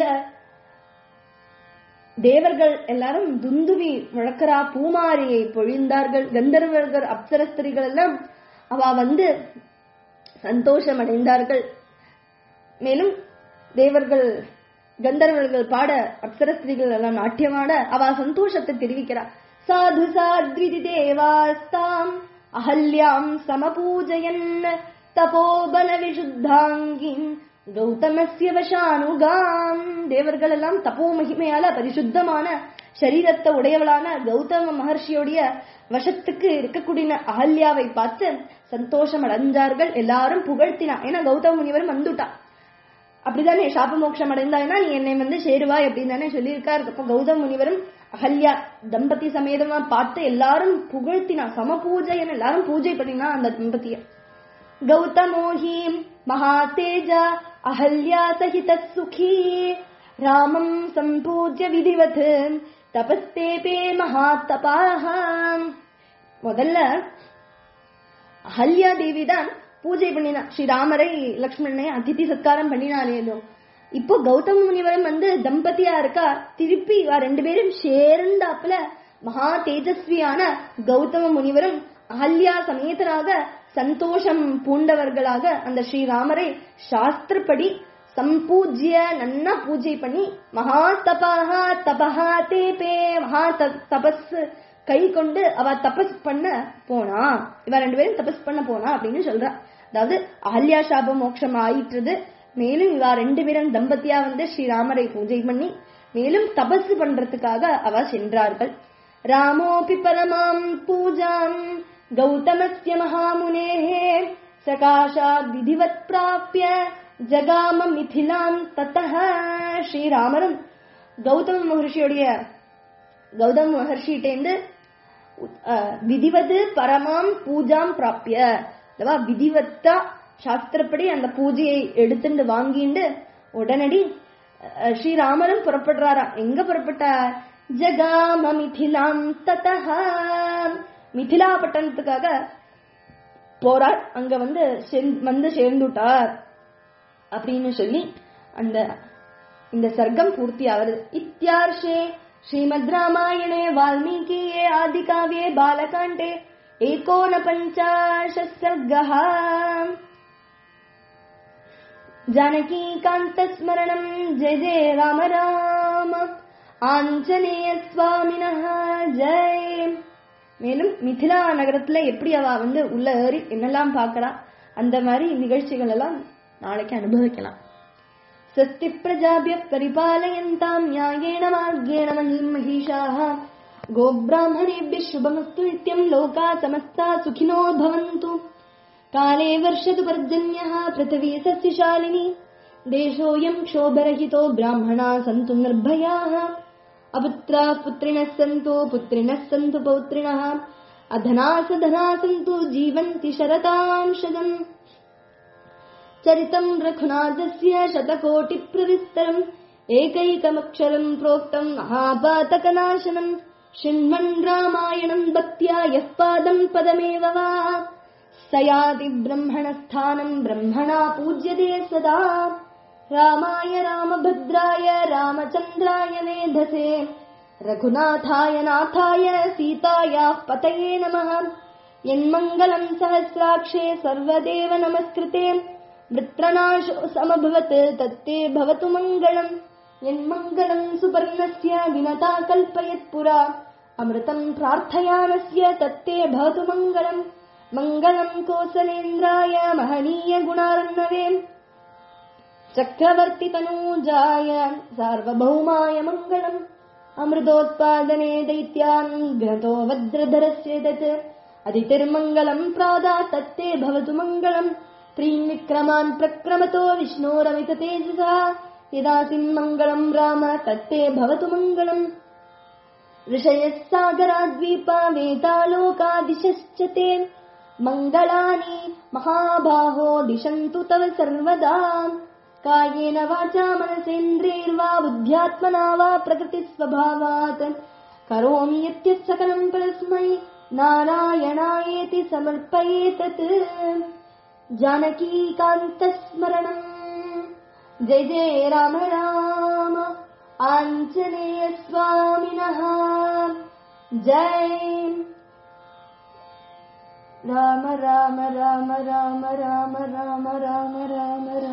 தேவர்கள் எல்லாரும் துந்துவி முழக்கரா பூமாரியை பொழிந்தார்கள் கந்தர்வர்கள் அப்சரஸ்திரிகள் எல்லாம் அவ வந்து சந்தோஷம் அடைந்தார்கள் மேலும் தேவர்கள் கந்தர்வர்கள் பாட அப்சரஸ்திரிகள் எல்லாம் நாட்டியமாட அவ சந்தோஷத்தை தெரிவிக்கிறார் சாது சாத்விதி தேவாஸ்தாம் அஹல்யாம் சமபூஜயன் தபோபல விசுத்தாங்கிம் கௌதமஸ்ய வசானுகாம் தேவர்கள் எல்லாம் தபோ மகிமையால பரிசுத்தமான சரீரத்தை உடையவளான கௌதம மகர்ஷியோடைய வசத்துக்கு இருக்கக்கூடிய அகல்யாவை பார்த்து சந்தோஷம் அடைஞ்சார்கள் எல்லாரும் புகழ்த்தினா ஏன்னா கௌதம முனிவரும் வந்துட்டா அப்படிதானே சாப மோட்சம் அடைந்தாய்னா நீ என்னை வந்து சேருவாய் அப்படின்னு தானே சொல்லியிருக்காரு அப்ப கௌதம் முனிவரும் அகல்யா தம்பதி சமேதமா பார்த்து எல்லாரும் புகழ்த்தினா சம பூஜைன்னு எல்லாரும் பூஜை பண்ணினா அந்த தம்பதிய கௌதமோ ஹி மகாதேஜ अहल्या सहितः सुखी रामम् सम्पूज्य विधिवत् तपस्तेपे महातपाः முதல்ல அஹல்யா தேவி தான் பூஜை பண்ணினா ஸ்ரீராமரை லக்ஷ்மணனை அதிதி சத்காரம் பண்ணினாலேதோ இப்போ கௌதம முனிவரும் வந்து தம்பதியா இருக்கா திருப்பி இவ ரெண்டு பேரும் சேர்ந்தாப்புல மகா தேஜஸ்வியான கௌதம முனிவரும் அஹல்யா சமேதராக சந்தோஷம் பூண்டவர்களாக அந்த ஸ்ரீராமரை சாஸ்திரப்படி சம்பூஜ்ய நன்னா பூஜை பண்ணி மகா தபஹா தபஹா தேபே மகா த- தபஸ் கை கொண்டு அவ தபஸ் பண்ண போனா இவ ரெண்டு பேரும் தபஸ் பண்ண போனா அப்படின்னு சொல்றா அதாவது அஹல்யா சாப மோட்சம் ஆயிற்றது மேலும் இவ ரெண்டு பேரும் தம்பதியா வந்து ஸ்ரீராமரை பூஜை பண்ணி மேலும் தபஸ் பண்றதுக்காக அவ சென்றார்கள் ராமோபி பரமாம் பூஜாம் கௌதமஸ்ய மகாமுனேः சகாஷாத் விதிவத் பிராப்ய ஜகாம மிதிலாம் தத்தஹ ஸ்ரீராமரும் கௌதம மகர்ஷியுடைய கௌதம மகர்ஷிட்டேந்து விதிவது பரமாம் பூஜாம் பிராப்பிய அதாவது விதிவத்தா சாஸ்திரப்படி அந்த பூஜையை எடுத்துட்டு வாங்கிண்டு உடனடி அஹ், ஸ்ரீராமரும் புறப்படுறாராம் எங்க புறப்பட்டார் ஜகாம மிதிலாம் ததஹ மிதிலா பட்டணத்துக்காக போறார் அங்க வந்து சென்- வந்து சேர்ந்துட்டார் அப்படின்னு சொல்லி அந்த இந்த சர்க்கம் பூர்த்தி ஆகுது இத்தியார்ஷே ஸ்ரீமத் ராமாயணே வால்மீகியே ஆதிகாவ்யே பாலகாண்டே ஏகோன பஞ்சாஷத் சர்கः जानकीकान्तस्मरणम् जय जय राम राम ஆஞ்சநேய சுவாமினஹ ஜெய் மேலும் மிथिला நகரத்துல எப்படி அவ வந்து உள்ள ஏறி என்னெல்லாம் பார்க்கறா அந்த மாதிரி நிகழ்ச்சிகள் எல்லாம் நாளைக்கு அனுபவிக்கலாம் स्वस्ति प्रजाभ्यः परिपालयन्ताम् न्यायेण मार्गेण महीम् महिषाः गोब्राह्मणेभ्यः शुभमस्तु नित्यम् लोका समस्ता सुखिनो भवन्तु काले वर्षतु पर्जन्यः पृथिवी सस्यशालिनी देशोऽयम् क्षोभरहितो ब्राह्मणा सन्तु निर्भयाः अपुत्राः पुत्रिणः सन्तु पुत्रिणः सन्तु पौत्रिणः अधना सधना सन्तु जीवन्ति शरताम् शतम् चरितम् रघुनाथस्य शतकोटिप्रविस्तरम् एकैकमक्षरम् प्रोक्तम् महापातकनाशनम् शृण्वन् रामायणम् भक्त्या यः पादम् पदमेव वा स याति ब्रह्मणस्थानम् ब्रह्मणा पूज्यते सदा रामाय रामभद्राय रामचन्द्राय वेधसे रघुनाथाय नाथाय सीतायाः पतये नमः यन्मङ्गलम् सहस्राक्षे सर्वदेव नमस्कृते वृत्रनाशो समभवत् तत्ते भवतु मङ्गलम् यन्मङ्गलम् सुपर्णस्य विनता कल्पयत् पुरा अमृतम् प्रार्थयानस्य तत्ते भवतु मङ्गलम् मङ्गलम् कोसलेन्द्राय महनीय गुणार्णवे चक्रवर्तितनूजाय सार्वभौमाय मङ्गलम् अमृतोत्पादने दैत्यान् घ्नतो वज्रधरस्य तत् अदितिर्मङ्गलम् प्रादा तत्ते भवतु मङ्गलम् त्रीन् विक्रमान् प्रक्रमतो विष्णोरमित तेजसा यदासिम् मङ्गलम् राम तत्ते भवतु मङ्गलम् ऋषयः सागराद्वीपा वेतालोकादिशश्च ते मङ्गलानि महाबाहो दिशन्तु तव सर्वदा कायेन वाचा मनसेन्द्रियैर्वा बुद्ध्यात्मना वा प्रकृतिस्वभावात् करोमि यत्यः सकलम् परस्मै नारायणायेति समर्पयेतत् जानकीकान्तस्मरणम् जय जय राम राम आञ्जनेय स्वामिनः जय राम राम राम राम राम राम राम राम